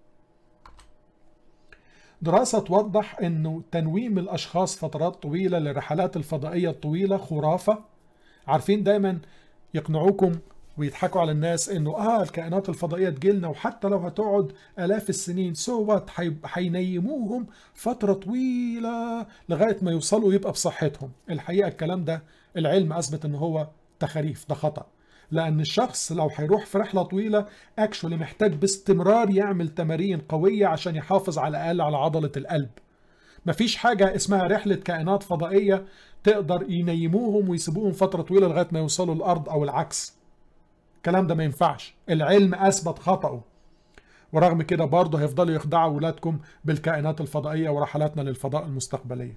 A: دراسة توضح أنه تنويم الأشخاص فترات طويلة للرحلات الفضائية الطويلة خرافة عارفين دايما يقنعوكم ويضحكوا على الناس انه اه الكائنات الفضائيه تجيلنا وحتى لو هتقعد الاف السنين سو وات هينيموهم فتره طويله لغايه ما يوصلوا يبقى بصحتهم الحقيقه الكلام ده العلم اثبت ان هو تخاريف ده خطا لان الشخص لو هيروح في رحله طويله اكشولي محتاج باستمرار يعمل تمارين قويه عشان يحافظ على الاقل على عضله القلب مفيش حاجه اسمها رحله كائنات فضائيه تقدر ينيموهم ويسيبوهم فتره طويله لغايه ما يوصلوا الارض او العكس الكلام ده ما ينفعش العلم اثبت خطأه ورغم كده برضه هيفضلوا يخدعوا ولادكم بالكائنات الفضائية ورحلاتنا للفضاء المستقبلية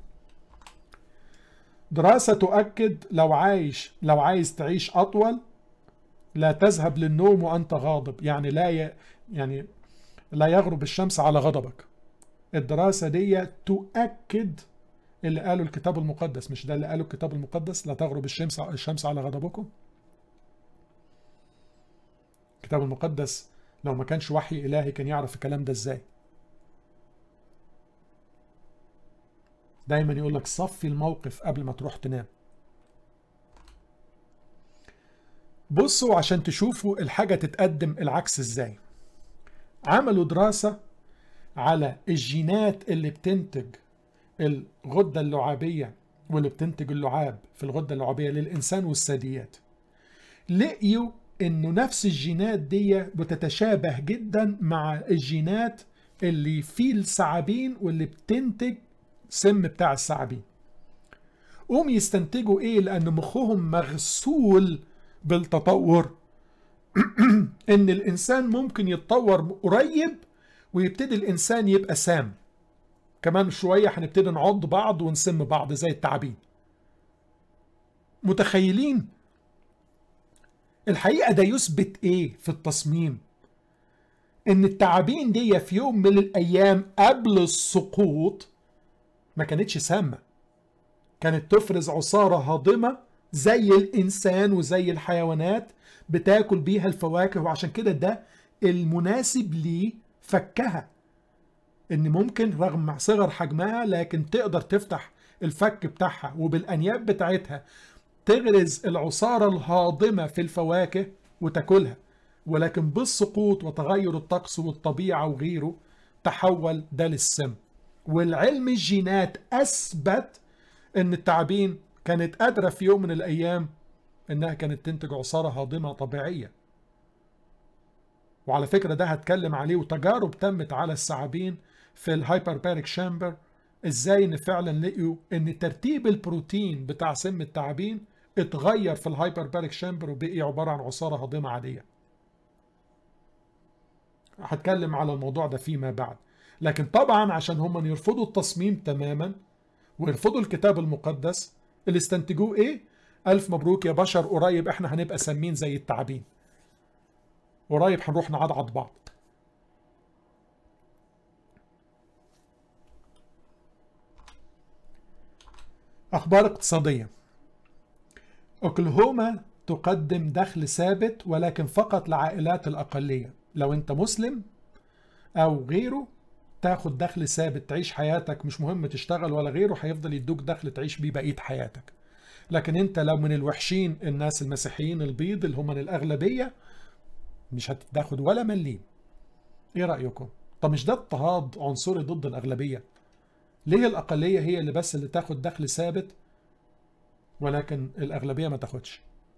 A: دراسة تؤكد لو عايش لو عايز تعيش أطول لا تذهب للنوم وأنت غاضب يعني لا ي... يعني لا يغرب الشمس على غضبك الدراسة دي تؤكد اللي قاله الكتاب المقدس مش ده اللي قاله الكتاب المقدس لا تغرب الشمس الشمس على غضبكم الكتاب المقدس لو ما كانش وحي إلهي كان يعرف الكلام ده ازاي دايما يقول لك صفي الموقف قبل ما تروح تنام بصوا عشان تشوفوا الحاجة تتقدم العكس ازاي عملوا دراسة على الجينات اللي بتنتج الغدة اللعابية واللي بتنتج اللعاب في الغدة اللعابية للإنسان والثدييات لقيوا انه نفس الجينات دي بتتشابه جدا مع الجينات اللي في الثعابين واللي بتنتج سم بتاع الثعابين قوم يستنتجوا ايه لان مخهم مغسول بالتطور ان الانسان ممكن يتطور قريب ويبتدي الانسان يبقى سام كمان شويه هنبتدي نعض بعض ونسم بعض زي التعابين متخيلين الحقيقه ده يثبت ايه في التصميم ان التعابين دي في يوم من الايام قبل السقوط ما كانتش سامه كانت تفرز عصاره هاضمه زي الانسان وزي الحيوانات بتاكل بيها الفواكه وعشان كده ده المناسب ليه فكها ان ممكن رغم صغر حجمها لكن تقدر تفتح الفك بتاعها وبالانياب بتاعتها تغرز العصارة الهاضمة في الفواكه وتاكلها ولكن بالسقوط وتغير الطقس والطبيعة وغيره تحول ده للسم والعلم الجينات أثبت أن التعابين كانت قادرة في يوم من الأيام أنها كانت تنتج عصارة هاضمة طبيعية وعلى فكرة ده هتكلم عليه وتجارب تمت على الثعابين في الهايبرباريك شامبر ازاي ان فعلا لقيوا ان ترتيب البروتين بتاع سم التعابين اتغير في الهايبرباريك شامبر وبقي عبارة عن عصارة هاضمة عادية هتكلم على الموضوع ده فيما بعد لكن طبعا عشان هم يرفضوا التصميم تماما ويرفضوا الكتاب المقدس اللي استنتجوه ايه ألف مبروك يا بشر قريب احنا هنبقى سمين زي التعابين قريب هنروح نعضعض بعض أخبار اقتصادية أوكلاهوما تقدم دخل ثابت ولكن فقط لعائلات الأقلية لو أنت مسلم أو غيره تاخد دخل ثابت تعيش حياتك مش مهم تشتغل ولا غيره هيفضل يدوك دخل تعيش بيه بقية حياتك لكن انت لو من الوحشين الناس المسيحيين البيض اللي هم من الأغلبية مش هتاخد ولا مليم ايه رأيكم طب مش ده اضطهاد عنصري ضد الأغلبية ليه الأقلية هي اللي بس اللي تاخد دخل ثابت ولكن الأغلبية ما تاخدش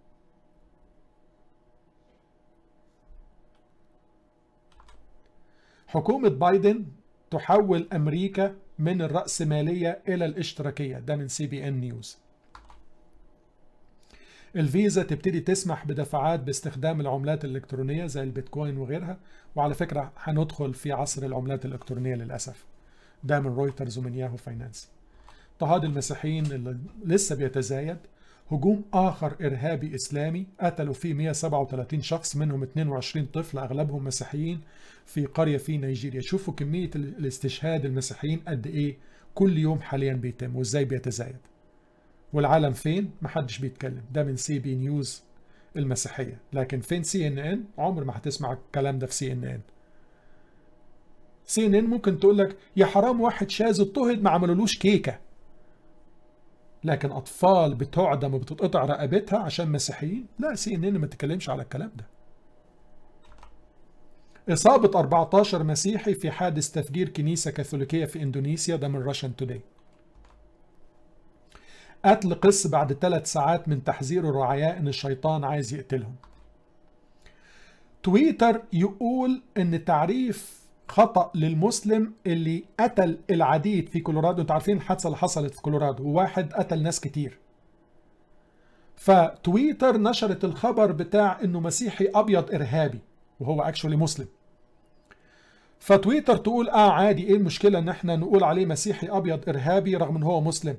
A: حكومة بايدن تحول أمريكا من الرأسمالية إلى الاشتراكية ده من سي بي ان نيوز الفيزا تبتدي تسمح بدفعات باستخدام العملات الإلكترونية زي البيتكوين وغيرها وعلى فكرة هندخل في عصر العملات الإلكترونية للأسف ده من رويترز ومن ياهو فاينانس اضطهاد المسيحيين اللي لسه بيتزايد هجوم آخر إرهابي إسلامي قتلوا فيه 137 شخص منهم 22 طفل أغلبهم مسيحيين في قرية في نيجيريا شوفوا كمية الاستشهاد المسيحيين قد إيه كل يوم حاليا بيتم وإزاي بيتزايد والعالم فين محدش بيتكلم ده من سي بي نيوز المسيحية لكن فين سي ان ان عمر ما هتسمع الكلام ده في سي ان ان سي ان ان ممكن تقول لك يا حرام واحد شاذ اضطهد ما عملولوش كيكه لكن اطفال بتعدم وبتتقطع رقبتها عشان مسيحيين لا سي ان ان ما تتكلمش على الكلام ده إصابة 14 مسيحي في حادث تفجير كنيسة كاثوليكية في إندونيسيا ده من راشن توداي قتل قس بعد ثلاث ساعات من تحذير الرعايا إن الشيطان عايز يقتلهم تويتر يقول إن تعريف خطأ للمسلم اللي قتل العديد في كولورادو انتوا عارفين الحادثة اللي حصلت في كولورادو وواحد قتل ناس كتير فتويتر نشرت الخبر بتاع انه مسيحي ابيض ارهابي وهو اكشولي مسلم فتويتر تقول اه عادي ايه المشكله ان احنا نقول عليه مسيحي ابيض ارهابي رغم ان هو مسلم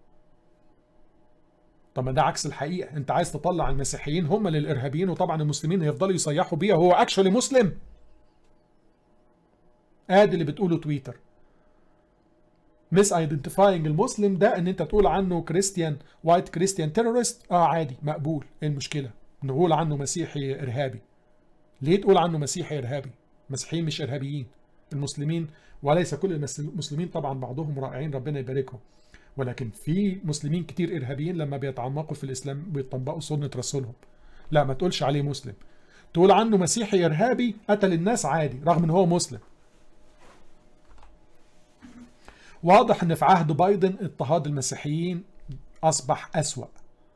A: طب ما ده عكس الحقيقه انت عايز تطلع المسيحيين هم للارهابيين وطبعا المسلمين هيفضلوا يصيحوا بيها وهو اكشولي مسلم ادي اللي بتقوله تويتر مس ايدنتيفاينج المسلم ده ان انت تقول عنه كريستيان وايت كريستيان تيرورست اه عادي مقبول ايه المشكله نقول عنه مسيحي ارهابي ليه تقول عنه مسيحي ارهابي مسيحيين مش ارهابيين المسلمين وليس كل المسلمين طبعا بعضهم رائعين ربنا يباركهم ولكن في مسلمين كتير ارهابيين لما بيتعمقوا في الاسلام بيطبقوا سنه رسولهم لا ما تقولش عليه مسلم تقول عنه مسيحي ارهابي قتل الناس عادي رغم ان هو مسلم واضح ان في عهد بايدن اضطهاد المسيحيين اصبح اسوا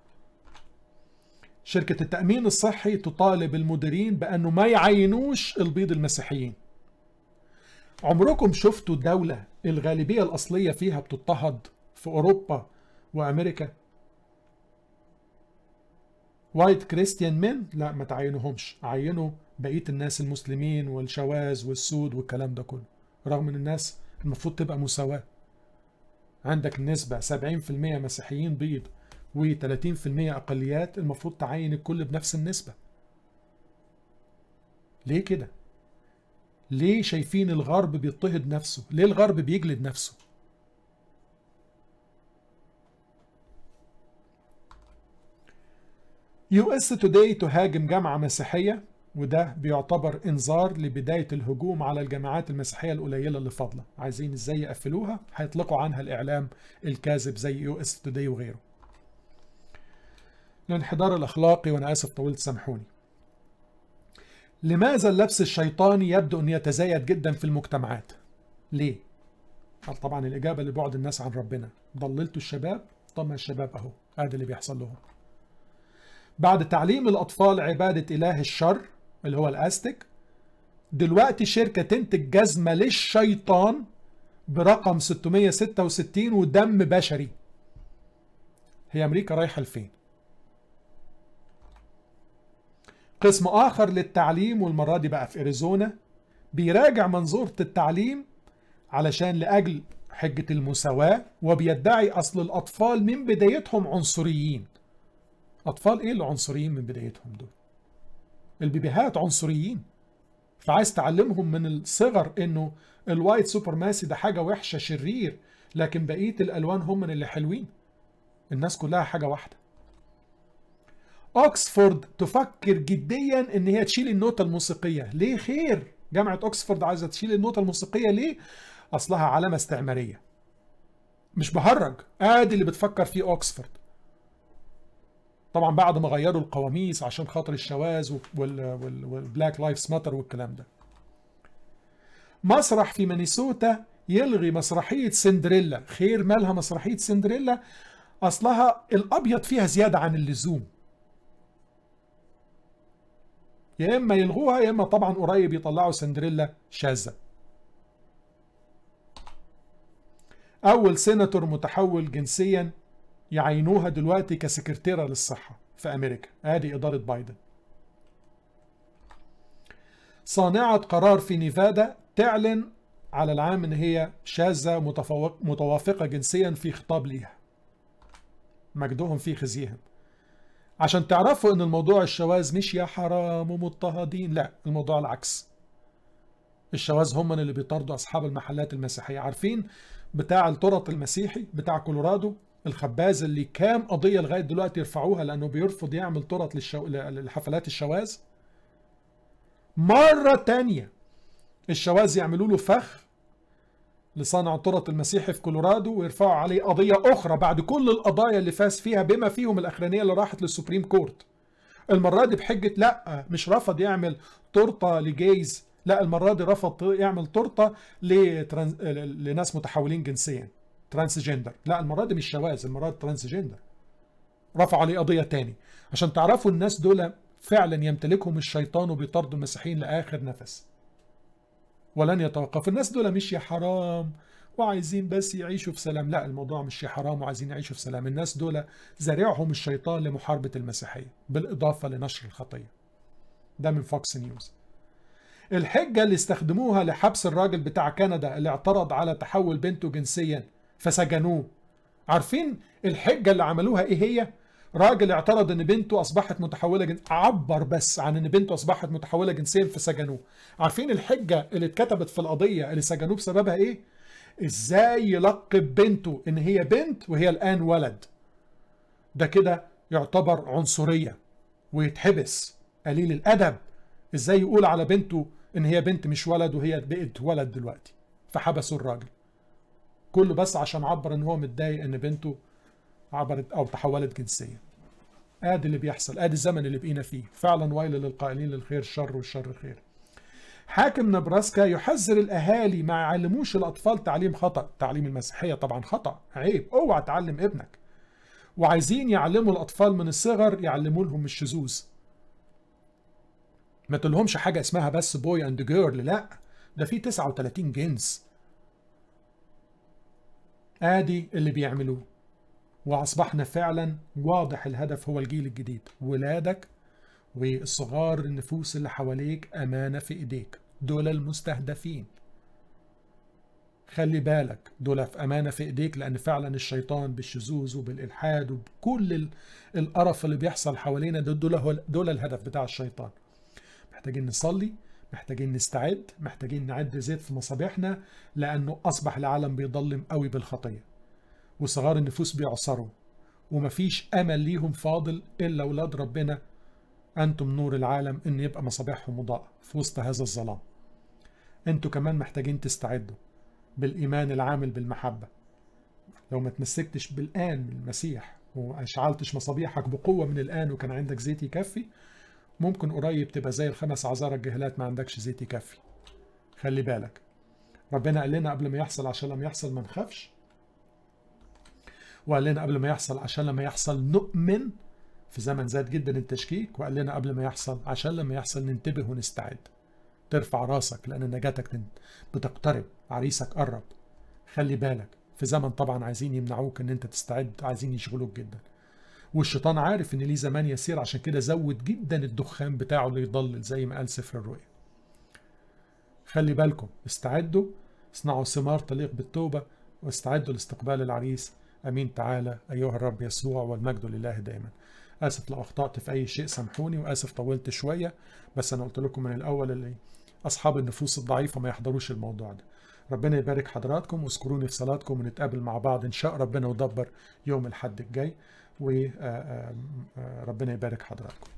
A: شركة التأمين الصحي تطالب المديرين بأنه ما يعينوش البيض المسيحيين عمركم شفتوا دولة الغالبية الأصلية فيها بتضطهد في أوروبا وأمريكا وايت كريستيان من لا ما تعينوهمش عينوا بقية الناس المسلمين والشواذ والسود والكلام ده كله رغم ان الناس المفروض تبقى مساواة عندك نسبة 70% مسيحيين بيض و30% أقليات المفروض تعين الكل بنفس النسبة ليه كده؟ ليه شايفين الغرب بيضطهد نفسه؟ ليه الغرب بيجلد نفسه؟ يو اس توداي تهاجم جامعة مسيحية وده بيعتبر انذار لبداية الهجوم على الجامعات المسيحية القليلة اللي فاضلة عايزين ازاي يقفلوها هيطلقوا عنها الإعلام الكاذب زي يو اس توداي وغيره الانحدار الأخلاقي وأنا آسف طولت سامحوني لماذا اللبس الشيطاني يبدو أن يتزايد جدا في المجتمعات ليه؟ طبعا الإجابة لبعد الناس عن ربنا ضللتوا الشباب طب ما الشباب أهو هذا اللي بيحصل لهم بعد تعليم الأطفال عبادة إله الشر اللي هو الأستك دلوقتي شركة تنتج جزمة للشيطان برقم 666 ودم بشري هي أمريكا رايحة لفين قسم آخر للتعليم والمرة دي بقى في أريزونا بيراجع منظورة التعليم علشان لأجل حجة المساواة وبيدعي أصل الأطفال من بدايتهم عنصريين أطفال إيه اللي عنصريين من بدايتهم دول البيبيهات عنصريين فعايز تعلمهم من الصغر إنه الوايت سوبرماسي ده حاجة وحشة شرير لكن بقية الألوان هم من اللي حلوين الناس كلها حاجة واحدة اوكسفورد تفكر جديا ان هي تشيل النوتة الموسيقية ليه خير جامعة اوكسفورد عايزة تشيل النوتة الموسيقية ليه اصلها علامة استعمارية مش بهرج ادي اللي بتفكر فيه اوكسفورد طبعا بعد ما غيروا القواميس عشان خاطر الشواذ والبلاك لايفز ماتر والكلام ده مسرح في مينيسوتا يلغي مسرحية سندريلا خير مالها مسرحية سندريلا اصلها الابيض فيها زيادة عن اللزوم يا اما يلغوها يا اما طبعا قريب يطلعوا سندريلا شاذة اول سيناتور متحول جنسيا يعينوها دلوقتي كسكرتيرة للصحة في امريكا ادي ادارة بايدن صانعة قرار في نيفادا تعلن على العام ان هي شاذة متفوق متوافقة جنسيا في خطاب ليها مجدهم في خزيهم عشان تعرفوا ان الموضوع الشواذ مش يا حرام ومضطهدين لا الموضوع العكس الشواذ هم اللي بيطاردوا اصحاب المحلات المسيحيه عارفين بتاع الطرط المسيحي بتاع كولورادو الخباز اللي كام قضيه لغايه دلوقتي يرفعوها لانه بيرفض يعمل طرط للشو... لحفلات الشواذ مره تانية الشواذ يعملوا له فخ لصانع الطرط المسيحي في كولورادو ويرفعوا عليه قضية أخرى بعد كل القضايا اللي فاز فيها بما فيهم الأخرانية اللي راحت للسوبريم كورت المرة دي بحجة لا مش رفض يعمل تورتة لجيز لا المرة دي رفض يعمل تورتة لترانز... لناس متحولين جنسيا ترانسجندر لا المرة دي مش شواذ المرة دي ترانسجندر رفعوا عليه قضية تاني عشان تعرفوا الناس دول فعلا يمتلكهم الشيطان وبيطاردوا المسيحيين لآخر نفس ولن يتوقف الناس دول مش يا حرام وعايزين بس يعيشوا في سلام لا الموضوع مش يا حرام وعايزين يعيشوا في سلام الناس دول زارعهم الشيطان لمحاربة المسيحية بالإضافة لنشر الخطية ده من فوكس نيوز الحجة اللي استخدموها لحبس الراجل بتاع كندا اللي اعترض على تحول بنته جنسيا فسجنوه عارفين الحجة اللي عملوها ايه هي؟ راجل اعترض ان بنته اصبحت متحولة جنسيا عبر بس عن ان بنته اصبحت متحولة جنسيا فسجنوه عارفين الحجة اللي اتكتبت في القضية اللي سجنوه بسببها ايه؟ ازاي يلقب بنته ان هي بنت وهي الان ولد ده كده يعتبر عنصرية ويتحبس قليل الادب ازاي يقول على بنته ان هي بنت مش ولد وهي بقت ولد دلوقتي فحبسوا الراجل كله بس عشان عبر ان هو متضايق ان بنته عبرت او تحولت جنسيا ادي اللي بيحصل ادي الزمن اللي بقينا فيه فعلا ويل للقائلين للخير شر والشر خير حاكم نبراسكا يحذر الاهالي ما يعلموش الاطفال تعليم خطا تعليم المسيحيه طبعا خطا عيب اوعى تعلم ابنك وعايزين يعلموا الاطفال من الصغر يعلموا لهم الشذوذ ما تقولهمش حاجه اسمها بس بوي اند جيرل لا ده في 39 جنس ادي اللي بيعملوه واصبحنا فعلا واضح الهدف هو الجيل الجديد ولادك والصغار النفوس اللي حواليك امانه في ايديك دول المستهدفين خلي بالك دول في امانه في ايديك لان فعلا الشيطان بالشذوذ وبالالحاد وبكل القرف اللي بيحصل حوالينا دول دول الهدف بتاع الشيطان محتاجين نصلي محتاجين نستعد محتاجين نعد زيت في مصابيحنا لأنه أصبح العالم بيضلم قوي بالخطية وصغار النفوس بيعصروا ومفيش أمل ليهم فاضل إلا أولاد ربنا أنتم نور العالم إن يبقى مصابيحهم مضاءة في وسط هذا الظلام أنتوا كمان محتاجين تستعدوا بالإيمان العامل بالمحبة لو ما تمسكتش بالآن بالمسيح وأشعلتش مصابيحك بقوة من الآن وكان عندك زيت يكفي ممكن قريب تبقى زي الخمس عذارى الجهلات ما عندكش زيت يكفي خلي بالك ربنا قال لنا قبل ما يحصل عشان لما يحصل ما نخافش وقال لنا قبل ما يحصل عشان لما يحصل نؤمن في زمن زاد جدا التشكيك وقال لنا قبل ما يحصل عشان لما يحصل ننتبه ونستعد ترفع راسك لان نجاتك بتقترب عريسك قرب خلي بالك في زمن طبعا عايزين يمنعوك ان انت تستعد عايزين يشغلوك جدا والشيطان عارف ان ليه زمان يسير عشان كده زود جدا الدخان بتاعه اللي يضلل زي ما قال سفر الرؤيا خلي بالكم استعدوا اصنعوا ثمار تليق بالتوبة واستعدوا لاستقبال العريس امين تعالى ايها الرب يسوع والمجد لله دائما اسف لو اخطات في اي شيء سامحوني واسف طولت شويه بس انا قلت لكم من الاول اللي اصحاب النفوس الضعيفه ما يحضروش الموضوع ده ربنا يبارك حضراتكم واذكروني في صلاتكم ونتقابل مع بعض ان شاء ربنا ودبر يوم الحد الجاي وربنا يبارك حضراتكم